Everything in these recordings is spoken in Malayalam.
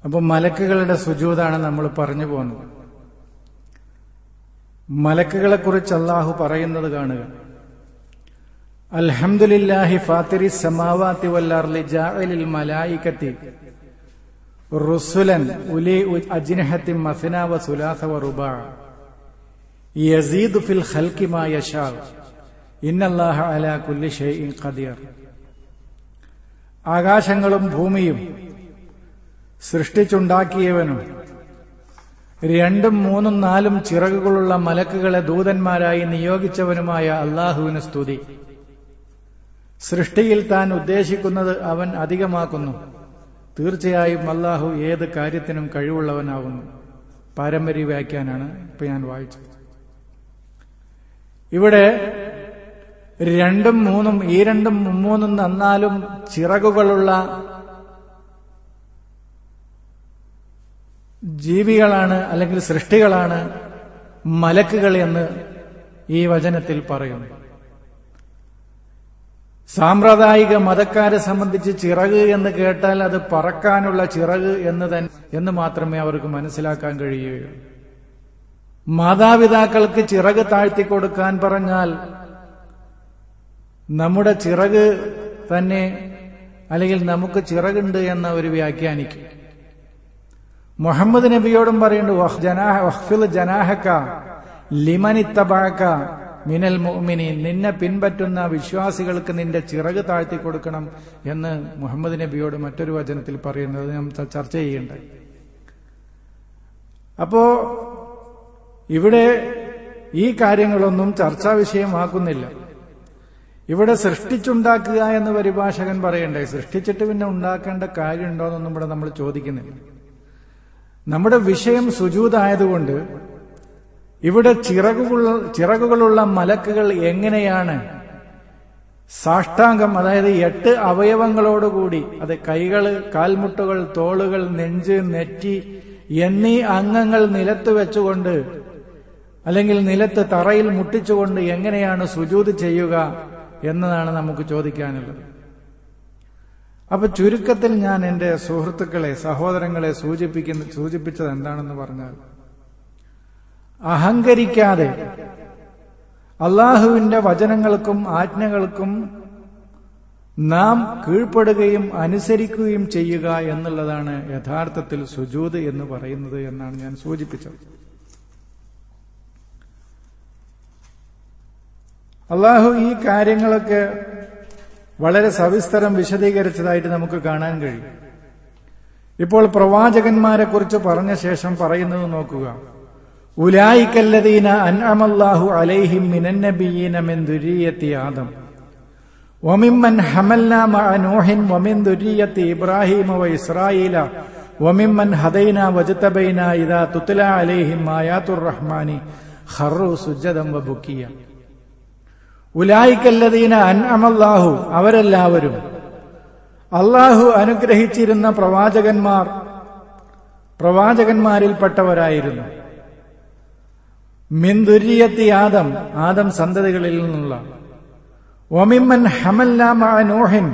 അപ്പൊ മലക്കുകളുടെ സുജൂതാണ് നമ്മൾ പറഞ്ഞു പോകുന്നത് മലക്കുകളെ കുറിച്ച് അള്ളാഹു പറയുന്നത് കാണുക അൽഹംദുലില്ലാഹി ഫാത്തിരി സമാവാത്തി വല്ലാർലി ജാഅലിൽ മലായികത്തി റുസുലൻ ഉലി അജ്നഹത്തി മസന വ സുലാസ വ റുബാ യസീദു ഫിൽ ഖൽഖി മാ യശാ ഇന്നല്ലാഹ അലാ കുല്ലി ഷൈഇൻ ഖദീർ ആകാശങ്ങളും ഭൂമിയും സൃഷ്ടിച്ചുണ്ടാക്കിയവനും രണ്ടും മൂന്നും നാലും ചിറകുകളുള്ള മലക്കുകളെ ദൂതന്മാരായി നിയോഗിച്ചവനുമായ അള്ളാഹുവിന് സ്തുതി സൃഷ്ടിയിൽ താൻ ഉദ്ദേശിക്കുന്നത് അവൻ അധികമാക്കുന്നു തീർച്ചയായും അള്ളാഹു ഏത് കാര്യത്തിനും കഴിവുള്ളവനാവുന്നു പാരമ്പര്യ വ്യാഖ്യാനാണ് ഇപ്പൊ ഞാൻ വായിച്ചത് ഇവിടെ രണ്ടും മൂന്നും ഈ രണ്ടും മൂന്നും നന്നാലും ചിറകുകളുള്ള ജീവികളാണ് അല്ലെങ്കിൽ സൃഷ്ടികളാണ് മലക്കുകൾ എന്ന് ഈ വചനത്തിൽ പറയുന്നു സാമ്പ്രദായിക മതക്കാരെ സംബന്ധിച്ച് ചിറക് എന്ന് കേട്ടാൽ അത് പറക്കാനുള്ള ചിറക് എന്ന് തന്നെ എന്ന് മാത്രമേ അവർക്ക് മനസ്സിലാക്കാൻ കഴിയുകയുള്ളൂ മാതാപിതാക്കൾക്ക് ചിറക് താഴ്ത്തി കൊടുക്കാൻ പറഞ്ഞാൽ നമ്മുടെ ചിറക് തന്നെ അല്ലെങ്കിൽ നമുക്ക് ചിറകുണ്ട് എന്ന് അവർ വ്യാഖ്യാനിക്കും മുഹമ്മദ് നബിയോടും പറയുന്നുണ്ട് ജനാഹക്ക ലിമനിത്തബാക്ക മിനൽ മുഅ്മിനി നിന്നെ പിൻപറ്റുന്ന വിശ്വാസികൾക്ക് നിന്റെ ചിറക് താഴ്ത്തി കൊടുക്കണം എന്ന് മുഹമ്മദ് നബിയോട് മറ്റൊരു വചനത്തിൽ പറയുന്നത് നാം ചർച്ച ചെയ്യേണ്ടത് അപ്പോ ഇവിടെ ഈ കാര്യങ്ങളൊന്നും ചർച്ചാ വിഷയമാക്കുന്നില്ല ഇവിടെ സൃഷ്ടിച്ചുണ്ടാക്കുക എന്ന് പരിഭാഷകൻ പറയണ്ടേ സൃഷ്ടിച്ചിട്ട് പിന്നെ ഉണ്ടാക്കേണ്ട കാര്യമുണ്ടോ എന്നൊന്നും ഇവിടെ നമ്മൾ ചോദിക്കുന്നില്ല നമ്മുടെ വിഷയം സുജൂതായതുകൊണ്ട് ഇവിടെ ചിറകുകൾ ചിറകുകളുള്ള മലക്കുകൾ എങ്ങനെയാണ് സാഷ്ടാംഗം അതായത് എട്ട് അവയവങ്ങളോടുകൂടി അത് കൈകള് കാൽമുട്ടുകൾ തോളുകൾ നെഞ്ച് നെറ്റി എന്നീ അംഗങ്ങൾ നിലത്ത് വെച്ചുകൊണ്ട് അല്ലെങ്കിൽ നിലത്ത് തറയിൽ മുട്ടിച്ചുകൊണ്ട് എങ്ങനെയാണ് സുജൂത് ചെയ്യുക എന്നതാണ് നമുക്ക് ചോദിക്കാനുള്ളത് അപ്പൊ ചുരുക്കത്തിൽ ഞാൻ എന്റെ സുഹൃത്തുക്കളെ സഹോദരങ്ങളെ സൂചിപ്പിക്കുന്ന സൂചിപ്പിച്ചത് എന്താണെന്ന് പറഞ്ഞാൽ അഹങ്കരിക്കാതെ അള്ളാഹുവിന്റെ വചനങ്ങൾക്കും ആജ്ഞകൾക്കും നാം കീഴ്പ്പെടുകയും അനുസരിക്കുകയും ചെയ്യുക എന്നുള്ളതാണ് യഥാർത്ഥത്തിൽ സുജൂത് എന്ന് പറയുന്നത് എന്നാണ് ഞാൻ സൂചിപ്പിച്ചത് അള്ളാഹു ഈ കാര്യങ്ങളൊക്കെ വളരെ സവിസ്തരം വിശദീകരിച്ചതായിട്ട് നമുക്ക് കാണാൻ കഴിയും ഇപ്പോൾ പ്രവാചകന്മാരെ കുറിച്ച് പറഞ്ഞ ശേഷം പറയുന്നത് നോക്കുക ഉലായിക്കല്ലദീന അൻഅമല്ലാഹു അലൈഹിം മിനന്നബിയീന മിൻ ദുരിയത്തി ആദം وممن حملنا مع نوح ومن ذرية إبراهيم وإسرائيل وممن هدينا واجتبينا إذا تتلى عليهم آيات الرحمن خروا سجدا وبكيا ഉലായിക്കല്ലതീന അൻഅമല്ലാഹു അവരെല്ലാവരും അള്ളാഹു അനുഗ്രഹിച്ചിരുന്ന പ്രവാചകന്മാർ പ്രവാചകന്മാരിൽപ്പെട്ടവരായിരുന്നു മിന്ദുര്യത്തി ആദം ആദം സന്തതികളിൽ നിന്നുള്ള ഒമിമ്മൻ ഹമല്ലാമ നോഹിൻ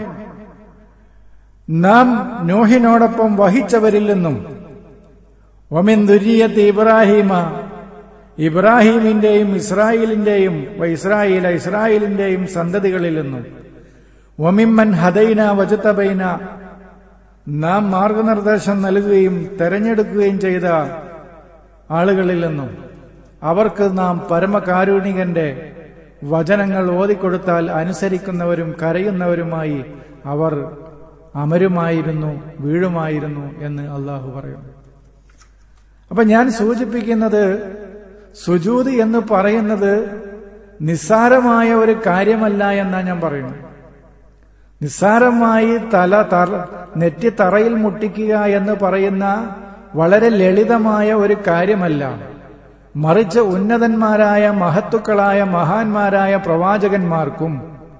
നാം നോഹിനോടൊപ്പം വഹിച്ചവരിൽ നിന്നും ഒമിൻ ദുര്യത്ത് ഇബ്രാഹിമ ഇബ്രാഹീമിന്റെയും ഇസ്രായേലിന്റെയും ഇസ്രായേല ഇസ്രായേലിന്റെയും സന്തതികളിൽ നിന്നും ഒമിമ്മൻ ഹദൈന വജത്തബൈന നാം മാർഗനിർദ്ദേശം നൽകുകയും തെരഞ്ഞെടുക്കുകയും ചെയ്ത ആളുകളിൽ നിന്നും അവർക്ക് നാം പരമകാരുണികന്റെ വചനങ്ങൾ ഓതിക്കൊടുത്താൽ അനുസരിക്കുന്നവരും കരയുന്നവരുമായി അവർ അമരുമായിരുന്നു വീഴുമായിരുന്നു എന്ന് അള്ളാഹു പറയുന്നു അപ്പൊ ഞാൻ സൂചിപ്പിക്കുന്നത് സുജൂത് എന്ന് പറയുന്നത് നിസ്സാരമായ ഒരു കാര്യമല്ല എന്നാ ഞാൻ പറയുന്നത് നിസ്സാരമായി തല തറ നെറ്റി തറയിൽ മുട്ടിക്കുക എന്ന് പറയുന്ന വളരെ ലളിതമായ ഒരു കാര്യമല്ല മറിച്ച് ഉന്നതന്മാരായ മഹത്തുക്കളായ മഹാന്മാരായ പ്രവാചകന്മാർക്കും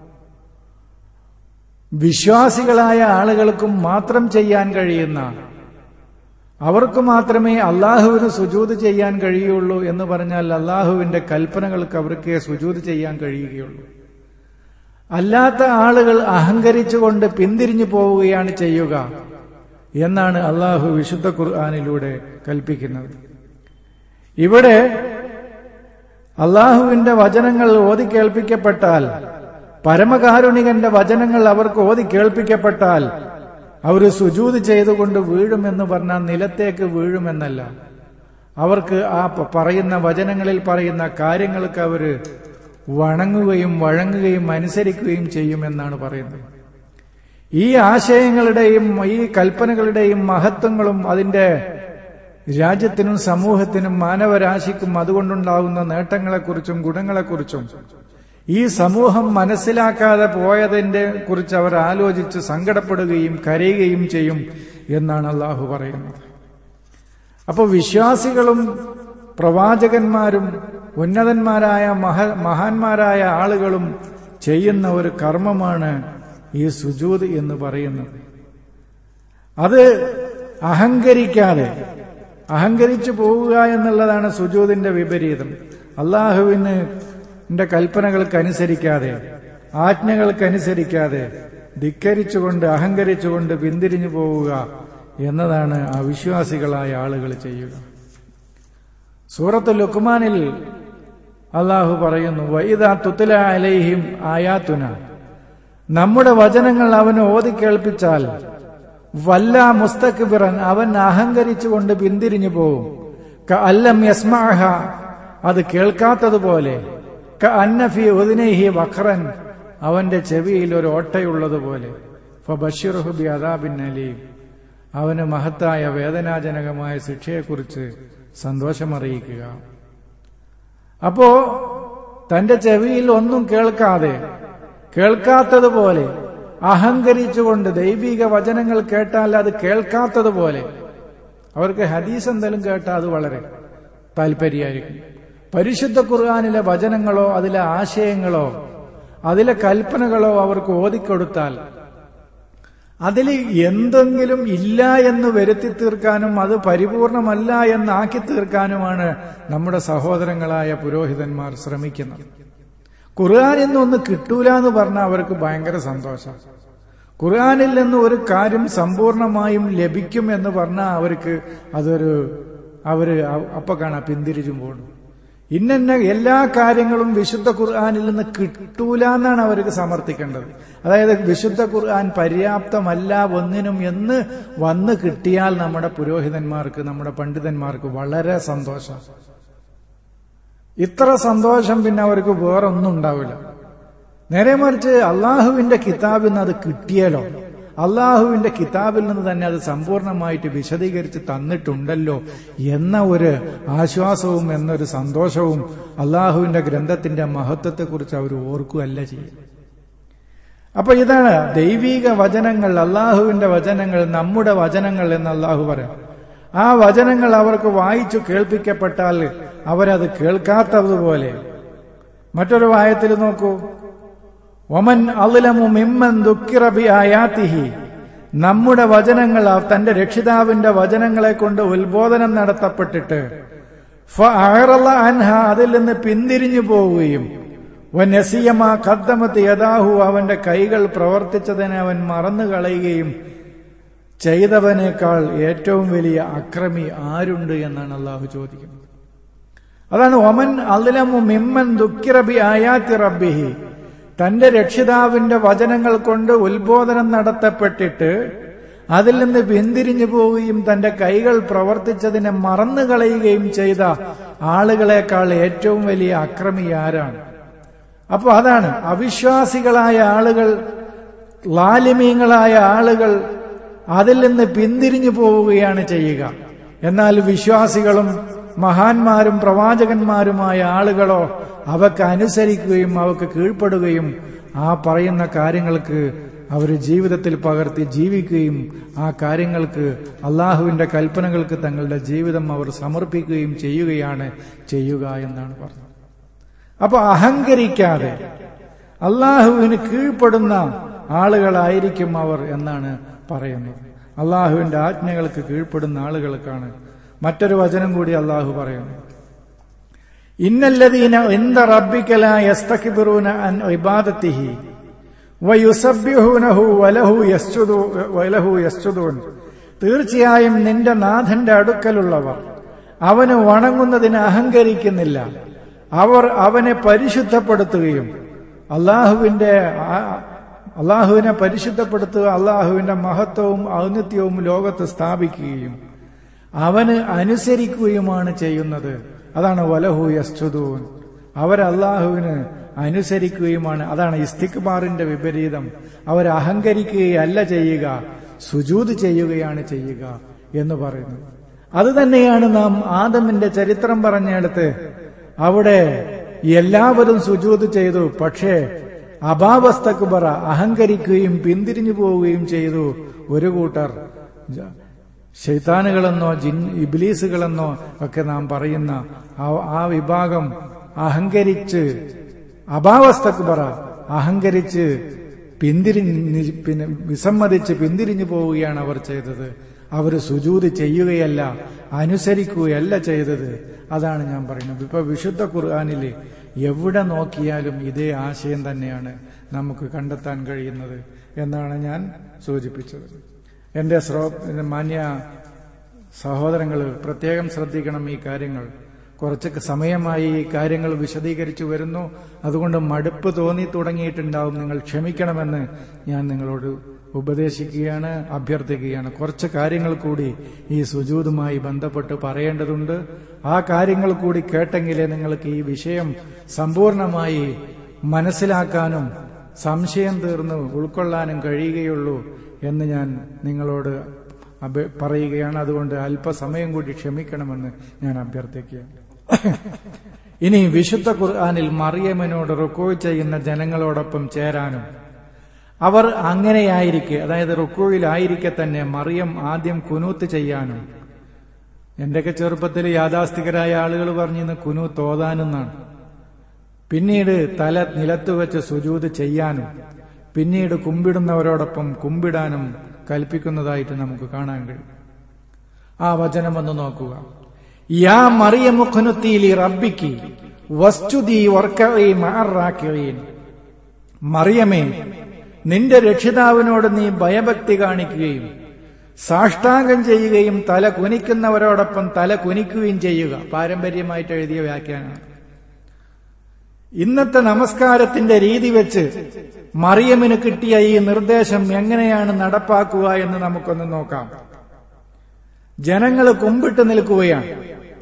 വിശ്വാസികളായ ആളുകൾക്കും മാത്രം ചെയ്യാൻ കഴിയുന്ന അവർക്ക് മാത്രമേ അള്ളാഹുവിന് സുജൂത് ചെയ്യാൻ കഴിയുള്ളൂ എന്ന് പറഞ്ഞാൽ അള്ളാഹുവിന്റെ കൽപ്പനകൾക്ക് അവർക്ക് സുജൂത് ചെയ്യാൻ കഴിയുകയുള്ളൂ അല്ലാത്ത ആളുകൾ അഹങ്കരിച്ചുകൊണ്ട് പിന്തിരിഞ്ഞു പോവുകയാണ് ചെയ്യുക എന്നാണ് അള്ളാഹു വിശുദ്ധ ഖുർആാനിലൂടെ കൽപ്പിക്കുന്നത് ഇവിടെ അള്ളാഹുവിന്റെ വചനങ്ങൾ ഓതി കേൾപ്പിക്കപ്പെട്ടാൽ പരമകാരുണികന്റെ വചനങ്ങൾ അവർക്ക് ഓതി കേൾപ്പിക്കപ്പെട്ടാൽ അവർ സുജൂത് ചെയ്തുകൊണ്ട് വീഴുമെന്ന് പറഞ്ഞാൽ നിലത്തേക്ക് വീഴുമെന്നല്ല അവർക്ക് ആ പറയുന്ന വചനങ്ങളിൽ പറയുന്ന കാര്യങ്ങൾക്ക് അവർ വണങ്ങുകയും വഴങ്ങുകയും അനുസരിക്കുകയും ചെയ്യുമെന്നാണ് പറയുന്നത് ഈ ആശയങ്ങളുടെയും ഈ കൽപ്പനകളുടെയും മഹത്വങ്ങളും അതിന്റെ രാജ്യത്തിനും സമൂഹത്തിനും മാനവരാശിക്കും അതുകൊണ്ടുണ്ടാകുന്ന നേട്ടങ്ങളെക്കുറിച്ചും ഗുണങ്ങളെക്കുറിച്ചും ഈ സമൂഹം മനസ്സിലാക്കാതെ പോയതിന്റെ കുറിച്ച് അവർ ആലോചിച്ച് സങ്കടപ്പെടുകയും കരയുകയും ചെയ്യും എന്നാണ് അള്ളാഹു പറയുന്നത് അപ്പോൾ വിശ്വാസികളും പ്രവാചകന്മാരും ഉന്നതന്മാരായ മഹ മഹാന്മാരായ ആളുകളും ചെയ്യുന്ന ഒരു കർമ്മമാണ് ഈ സുജൂത് എന്ന് പറയുന്നത് അത് അഹങ്കരിക്കാതെ അഹങ്കരിച്ചു പോവുക എന്നുള്ളതാണ് സുജൂതിന്റെ വിപരീതം അള്ളാഹുവിന് കൽപ്പനകൾക്കനുസരിക്കാതെ ആജ്ഞകൾക്കനുസരിക്കാതെ ധിക്കരിച്ചുകൊണ്ട് അഹങ്കരിച്ചുകൊണ്ട് പിന്തിരിഞ്ഞു പോവുക എന്നതാണ് അവിശ്വാസികളായ ആളുകൾ ചെയ്യുക സൂറത്ത് ലുക്മാനിൽ അള്ളാഹു പറയുന്നു വൈദ തുത്തല അലൈഹിം ആയാത്തുന നമ്മുടെ വചനങ്ങൾ അവന് ഓതി കേൾപ്പിച്ചാൽ വല്ല മുസ്തക്ബിറൻ അവൻ അഹങ്കരിച്ചുകൊണ്ട് പിന്തിരിഞ്ഞു പോവും ക അല്ലം യസ്മാഹ അത് കേൾക്കാത്തതുപോലെ ക അന്നഫി ഉദിനൈഹി വഖറൻ അവന്റെ ചെവിയിൽ ഒരു ഓട്ടയുള്ളതുപോലെ ഫബഷിറുഹുബി അദാബിൻ അലീം അവന് മഹത്തായ വേദനാജനകമായ ശിക്ഷയെക്കുറിച്ച് സന്തോഷമറിയിക്കുക അപ്പോ തന്റെ ചെവിയിൽ ഒന്നും കേൾക്കാതെ കേൾക്കാത്തതുപോലെ അഹങ്കരിച്ചുകൊണ്ട് ദൈവിക വചനങ്ങൾ കേട്ടാൽ അത് കേൾക്കാത്തതുപോലെ അവർക്ക് ഹദീസ് എന്തെങ്കിലും കേട്ടാൽ അത് വളരെ താല്പര്യമായിരിക്കും പരിശുദ്ധ ഖുർആാനിലെ വചനങ്ങളോ അതിലെ ആശയങ്ങളോ അതിലെ കൽപ്പനകളോ അവർക്ക് ഓതിക്കൊടുത്താൽ അതിൽ എന്തെങ്കിലും ഇല്ല എന്ന് വരുത്തി തീർക്കാനും അത് പരിപൂർണമല്ല എന്നാക്കി തീർക്കാനുമാണ് നമ്മുടെ സഹോദരങ്ങളായ പുരോഹിതന്മാർ ശ്രമിക്കുന്നത് ഖുർആാനിൽ നിന്നൊന്ന് കിട്ടൂല എന്ന് പറഞ്ഞാൽ അവർക്ക് ഭയങ്കര സന്തോഷം ഖുർആാനിൽ നിന്ന് ഒരു കാര്യം സമ്പൂർണമായും ലഭിക്കും എന്ന് പറഞ്ഞാൽ അവർക്ക് അതൊരു അവര് അപ്പൊ കാണാം പിന്തിരിച്ചും പോകണം ഇന്ന എല്ലാ കാര്യങ്ങളും വിശുദ്ധ ഖുർആാനിൽ നിന്ന് കിട്ടൂല എന്നാണ് അവർക്ക് സമർത്ഥിക്കേണ്ടത് അതായത് വിശുദ്ധ ഖുർആൻ പര്യാപ്തമല്ല ഒന്നിനും എന്ന് വന്ന് കിട്ടിയാൽ നമ്മുടെ പുരോഹിതന്മാർക്ക് നമ്മുടെ പണ്ഡിതന്മാർക്ക് വളരെ സന്തോഷം ഇത്ര സന്തോഷം പിന്നെ അവർക്ക് വേറൊന്നും ഉണ്ടാവില്ല നേരെ മറിച്ച് അള്ളാഹുവിന്റെ കിതാബിൽ നിന്ന് അത് കിട്ടിയാലോ അള്ളാഹുവിന്റെ കിതാബിൽ നിന്ന് തന്നെ അത് സമ്പൂർണമായിട്ട് വിശദീകരിച്ച് തന്നിട്ടുണ്ടല്ലോ എന്ന ഒരു ആശ്വാസവും എന്നൊരു സന്തോഷവും അള്ളാഹുവിന്റെ ഗ്രന്ഥത്തിന്റെ മഹത്വത്തെക്കുറിച്ച് അവർ ഓർക്കുകയല്ല ചെയ്യും അപ്പൊ ഇതാണ് ദൈവീക വചനങ്ങൾ അള്ളാഹുവിന്റെ വചനങ്ങൾ നമ്മുടെ വചനങ്ങൾ എന്ന് അള്ളാഹു പറയാം ആ വചനങ്ങൾ അവർക്ക് വായിച്ചു കേൾപ്പിക്കപ്പെട്ടാൽ അവരത് കേൾക്കാത്തതുപോലെ മറ്റൊരു വായത്തിൽ നോക്കൂ ഒമൻ അലിലമു മിമ്മൻ ദുഃഖിറബി ആയാത്തിഹി നമ്മുടെ വചനങ്ങൾ തന്റെ രക്ഷിതാവിന്റെ വചനങ്ങളെ കൊണ്ട് ഉത്ബോധനം നടത്തപ്പെട്ടിട്ട് അൻഹ അതിൽ നിന്ന് പിന്തിരിഞ്ഞു പോവുകയും നസിയമാ കദ്ദമത്ത് യഥാഹു അവന്റെ കൈകൾ പ്രവർത്തിച്ചതിനെ അവൻ മറന്നു കളയുകയും ചെയ്തവനേക്കാൾ ഏറ്റവും വലിയ അക്രമി ആരുണ്ട് എന്നാണ് അള്ളാഹു ചോദിക്കുന്നത് അതാണ് ഒമൻ അലിലമു മിമ്മൻ ദുഃഖിറബി ആയാത്തി റബ്ബിഹി തന്റെ രക്ഷിതാവിന്റെ വചനങ്ങൾ കൊണ്ട് ഉത്ബോധനം നടത്തപ്പെട്ടിട്ട് അതിൽ നിന്ന് പിന്തിരിഞ്ഞു പോവുകയും തന്റെ കൈകൾ പ്രവർത്തിച്ചതിനെ മറന്നു കളയുകയും ചെയ്ത ആളുകളെക്കാൾ ഏറ്റവും വലിയ അക്രമി ആരാണ് അപ്പൊ അതാണ് അവിശ്വാസികളായ ആളുകൾ ലാലിമീങ്ങളായ ആളുകൾ അതിൽ നിന്ന് പിന്തിരിഞ്ഞു പോവുകയാണ് ചെയ്യുക എന്നാൽ വിശ്വാസികളും മഹാന്മാരും പ്രവാചകന്മാരുമായ ആളുകളോ അവക്ക് അനുസരിക്കുകയും അവക്ക് കീഴ്പ്പെടുകയും ആ പറയുന്ന കാര്യങ്ങൾക്ക് അവർ ജീവിതത്തിൽ പകർത്തി ജീവിക്കുകയും ആ കാര്യങ്ങൾക്ക് അള്ളാഹുവിന്റെ കൽപ്പനകൾക്ക് തങ്ങളുടെ ജീവിതം അവർ സമർപ്പിക്കുകയും ചെയ്യുകയാണ് ചെയ്യുക എന്നാണ് പറഞ്ഞത് അപ്പൊ അഹങ്കരിക്കാതെ അള്ളാഹുവിന് കീഴ്പ്പെടുന്ന ആളുകളായിരിക്കും അവർ എന്നാണ് പറയുന്നത് അള്ളാഹുവിന്റെ ആജ്ഞകൾക്ക് കീഴ്പ്പെടുന്ന ആളുകൾക്കാണ് മറ്റൊരു വചനം കൂടി അള്ളാഹു പറയുന്നു ഇന്നല്ലദീന എന്ത റബ്ബിക്കല യസ്തഖിബിറൂന അൻ ഇബാദത്തിഹി വയുസബ്ബിഹൂനഹു വലഹു യസ്ജുദു വലഹു യസ്ജുദൂൻ തീർച്ചയായും നിന്റെ നാഥന്റെ അടുക്കലുള്ളവർ അവന് വണങ്ങുന്നതിന് അഹങ്കരിക്കുന്നില്ല അവർ അവനെ പരിശുദ്ധപ്പെടുത്തുകയും അള്ളാഹുവിന്റെ അള്ളാഹുവിനെ പരിശുദ്ധപ്പെടുത്തുക അള്ളാഹുവിന്റെ മഹത്വവും ഔന്നിത്യവും ലോകത്ത് സ്ഥാപിക്കുകയും അവന് അനുസരിക്കുകയുമാണ് ചെയ്യുന്നത് അതാണ് വലഹു യസ്തുദൂൻ അവർ അള്ളാഹുവിന് അനുസരിക്കുകയുമാണ് അതാണ് ഇസ്തിക്ബാറിന്റെ വിപരീതം അവർ അഹങ്കരിക്കുകയല്ല ചെയ്യുക സുജൂത് ചെയ്യുകയാണ് ചെയ്യുക എന്ന് പറയുന്നത് അത് തന്നെയാണ് നാം ആദമിന്റെ ചരിത്രം പറഞ്ഞെടുത്ത് അവിടെ എല്ലാവരും സുജൂത് ചെയ്തു പക്ഷേ അഭാവസ്തക്കുബറ അഹങ്കരിക്കുകയും പിന്തിരിഞ്ഞു പോവുകയും ചെയ്തു ഒരു കൂട്ടർ ശൈത്താനുകളെന്നോ ജിൻ ഇബ്ലീസുകളെന്നോ ഒക്കെ നാം പറയുന്ന ആ വിഭാഗം അഹങ്കരിച്ച് അഭാവസ്തക്കുബറ അഹങ്കരിച്ച് പിന്തിരിഞ്ഞ് പിന്നെ വിസമ്മതിച്ച് പിന്തിരിഞ്ഞു പോവുകയാണ് അവർ ചെയ്തത് അവർ സുജൂത് ചെയ്യുകയല്ല അനുസരിക്കുകയല്ല ചെയ്തത് അതാണ് ഞാൻ പറയുന്നത് ഇപ്പൊ വിശുദ്ധ ഖുർആാനിൽ എവിടെ നോക്കിയാലും ഇതേ ആശയം തന്നെയാണ് നമുക്ക് കണ്ടെത്താൻ കഴിയുന്നത് എന്നാണ് ഞാൻ സൂചിപ്പിച്ചത് എന്റെ ശ്രോ മാന്യ സഹോദരങ്ങൾ പ്രത്യേകം ശ്രദ്ധിക്കണം ഈ കാര്യങ്ങൾ കുറച്ച് സമയമായി ഈ കാര്യങ്ങൾ വിശദീകരിച്ചു വരുന്നു അതുകൊണ്ട് മടുപ്പ് തോന്നി തുടങ്ങിയിട്ടുണ്ടാവും നിങ്ങൾ ക്ഷമിക്കണമെന്ന് ഞാൻ നിങ്ങളോട് ഉപദേശിക്കുകയാണ് അഭ്യർത്ഥിക്കുകയാണ് കുറച്ച് കാര്യങ്ങൾ കൂടി ഈ സുജൂതുമായി ബന്ധപ്പെട്ട് പറയേണ്ടതുണ്ട് ആ കാര്യങ്ങൾ കൂടി കേട്ടെങ്കിലേ നിങ്ങൾക്ക് ഈ വിഷയം സമ്പൂർണമായി മനസ്സിലാക്കാനും സംശയം തീർന്ന് ഉൾക്കൊള്ളാനും കഴിയുകയുള്ളൂ എന്ന് ഞാൻ നിങ്ങളോട് പറയുകയാണ് അതുകൊണ്ട് അല്പസമയം കൂടി ക്ഷമിക്കണമെന്ന് ഞാൻ അഭ്യർത്ഥിക്കുകയാണ് ഇനി വിശുദ്ധ ഖുർആാനിൽ മറിയമനോട് റുക്കോ ചെയ്യുന്ന ജനങ്ങളോടൊപ്പം ചേരാനും അവർ അങ്ങനെയായിരിക്കെ അതായത് റുക്കോയിലായിരിക്കെ തന്നെ മറിയം ആദ്യം കുനൂത്ത് ചെയ്യാനും എന്റെയൊക്കെ ചെറുപ്പത്തിൽ യാഥാസ്ഥികരായ ആളുകൾ പറഞ്ഞിരുന്ന കുനൂത്ത് ഓതാനെന്നാണ് പിന്നീട് തല നിലത്തു വെച്ച് സുജൂത് ചെയ്യാനും പിന്നീട് കുമ്പിടുന്നവരോടൊപ്പം കുമ്പിടാനും കൽപ്പിക്കുന്നതായിട്ട് നമുക്ക് കാണാൻ കഴിയും ആ വചനം ഒന്ന് നോക്കുക യാ മറിയമുഖനുത്തീലി റബ്ബിക്ക് വസ്തുതി വർക്കീൻ മറിയമേ നിന്റെ രക്ഷിതാവിനോട് നീ ഭയഭക്തി കാണിക്കുകയും സാഷ്ടാംഗം ചെയ്യുകയും തല കുനിക്കുന്നവരോടൊപ്പം തല കുനിക്കുകയും ചെയ്യുക പാരമ്പര്യമായിട്ട് എഴുതിയ വ്യാഖ്യാനമാണ് ഇന്നത്തെ നമസ്കാരത്തിന്റെ രീതി വെച്ച് മറിയമിന് കിട്ടിയ ഈ നിർദ്ദേശം എങ്ങനെയാണ് നടപ്പാക്കുക എന്ന് നമുക്കൊന്ന് നോക്കാം ജനങ്ങൾ കുമ്പിട്ട് നിൽക്കുകയാണ്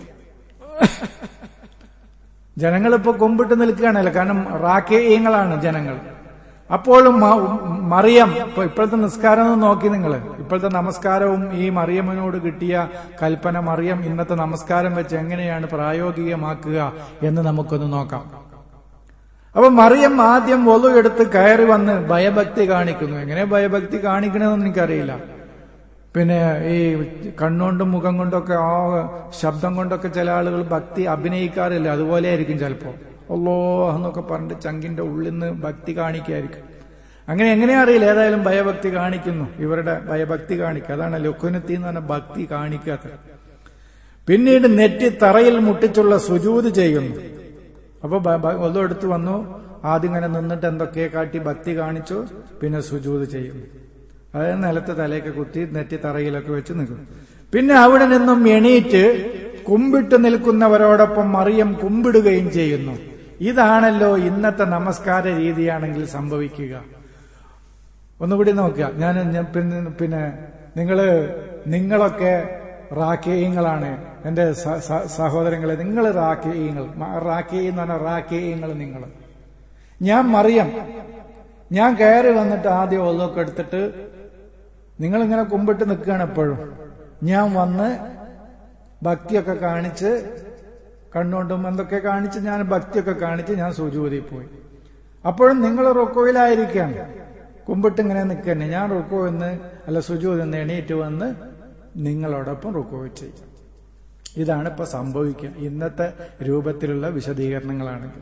ജനങ്ങൾ ഇപ്പൊ കുമ്പിട്ട് നിൽക്കുകയാണല്ലോ കാരണം റാക്കേയങ്ങളാണ് ജനങ്ങൾ അപ്പോഴും മറിയം ഇപ്പൊ ഇപ്പോഴത്തെ നിസ്കാരം നോക്കി നിങ്ങൾ ഇപ്പോഴത്തെ നമസ്കാരവും ഈ മറിയമ്മനോട് കിട്ടിയ കൽപ്പന മറിയം ഇന്നത്തെ നമസ്കാരം വെച്ച് എങ്ങനെയാണ് പ്രായോഗികമാക്കുക എന്ന് നമുക്കൊന്ന് നോക്കാം അപ്പൊ മറിയം ആദ്യം ഒതു എടുത്ത് കയറി വന്ന് ഭയഭക്തി കാണിക്കുന്നു എങ്ങനെ ഭയഭക്തി കാണിക്കണമെന്ന് എനിക്കറിയില്ല പിന്നെ ഈ കണ്ണുകൊണ്ടും മുഖം കൊണ്ടൊക്കെ ആ ശബ്ദം കൊണ്ടൊക്കെ ചില ആളുകൾ ഭക്തി അഭിനയിക്കാറില്ല അതുപോലെ ആയിരിക്കും ചിലപ്പോ ഒല്ലോ എന്നൊക്കെ പറഞ്ഞിട്ട് ചങ്കിന്റെ ഉള്ളിൽ നിന്ന് ഭക്തി കാണിക്കായിരിക്കും അങ്ങനെ എങ്ങനെയാ അറിയില്ല ഏതായാലും ഭയഭക്തി കാണിക്കുന്നു ഇവരുടെ ഭയഭക്തി കാണിക്കുക അതാണ് ലുക്കുനത്തി എന്ന് പറഞ്ഞ ഭക്തി കാണിക്കാത്ത പിന്നീട് നെറ്റി തറയിൽ മുട്ടിച്ചുള്ള സുജൂത് ചെയ്യുന്നു അപ്പൊ ഒന്നും എടുത്തു വന്നു ആദ്യം ഇങ്ങനെ നിന്നിട്ട് എന്തൊക്കെ കാട്ടി ഭക്തി കാണിച്ചു പിന്നെ സുജൂത് ചെയ്യുന്നു അതായത് നിലത്ത് തലയൊക്കെ കുത്തി നെറ്റി തറയിലൊക്കെ വെച്ച് നിൽക്കും പിന്നെ അവിടെ നിന്നും എണീറ്റ് കുമ്പിട്ട് നിൽക്കുന്നവരോടൊപ്പം മറിയം കുമ്പിടുകയും ചെയ്യുന്നു ഇതാണല്ലോ ഇന്നത്തെ നമസ്കാര രീതിയാണെങ്കിൽ സംഭവിക്കുക ഒന്നുകൂടി നോക്കുക ഞാൻ പിന്നെ നിങ്ങള് നിങ്ങളൊക്കെ റാക്കേയങ്ങളാണ് എന്റെ സഹോദരങ്ങളെ നിങ്ങൾ റാക്കേയങ്ങൾ റാക്കേയ എന്ന് പറഞ്ഞാൽ റാക്കേയങ്ങൾ നിങ്ങൾ ഞാൻ മറിയം ഞാൻ കയറി വന്നിട്ട് ആദ്യം ഒന്നൊക്കെ എടുത്തിട്ട് നിങ്ങൾ ഇങ്ങനെ കുമ്പിട്ട് നിൽക്കുകയാണ് എപ്പോഴും ഞാൻ വന്ന് ഭക്തിയൊക്കെ കാണിച്ച് കണ്ണുകൊണ്ടും എന്തൊക്കെ കാണിച്ച് ഞാൻ ഭക്തിയൊക്കെ കാണിച്ച് ഞാൻ സുജൂതി പോയി അപ്പോഴും നിങ്ങൾ റുക്കോയിലായിരിക്കാണ് കുമ്പിട്ട് ഇങ്ങനെ നിൽക്കന്നെ ഞാൻ റുക്കോ എന്ന് അല്ല സുജൂത് എന്ന് എണീറ്റ് വന്ന് നിങ്ങളോടൊപ്പം റുക്കോ ചെയ്യും ഇതാണ് ഇപ്പൊ സംഭവിക്കുക ഇന്നത്തെ രൂപത്തിലുള്ള വിശദീകരണങ്ങളാണെങ്കിൽ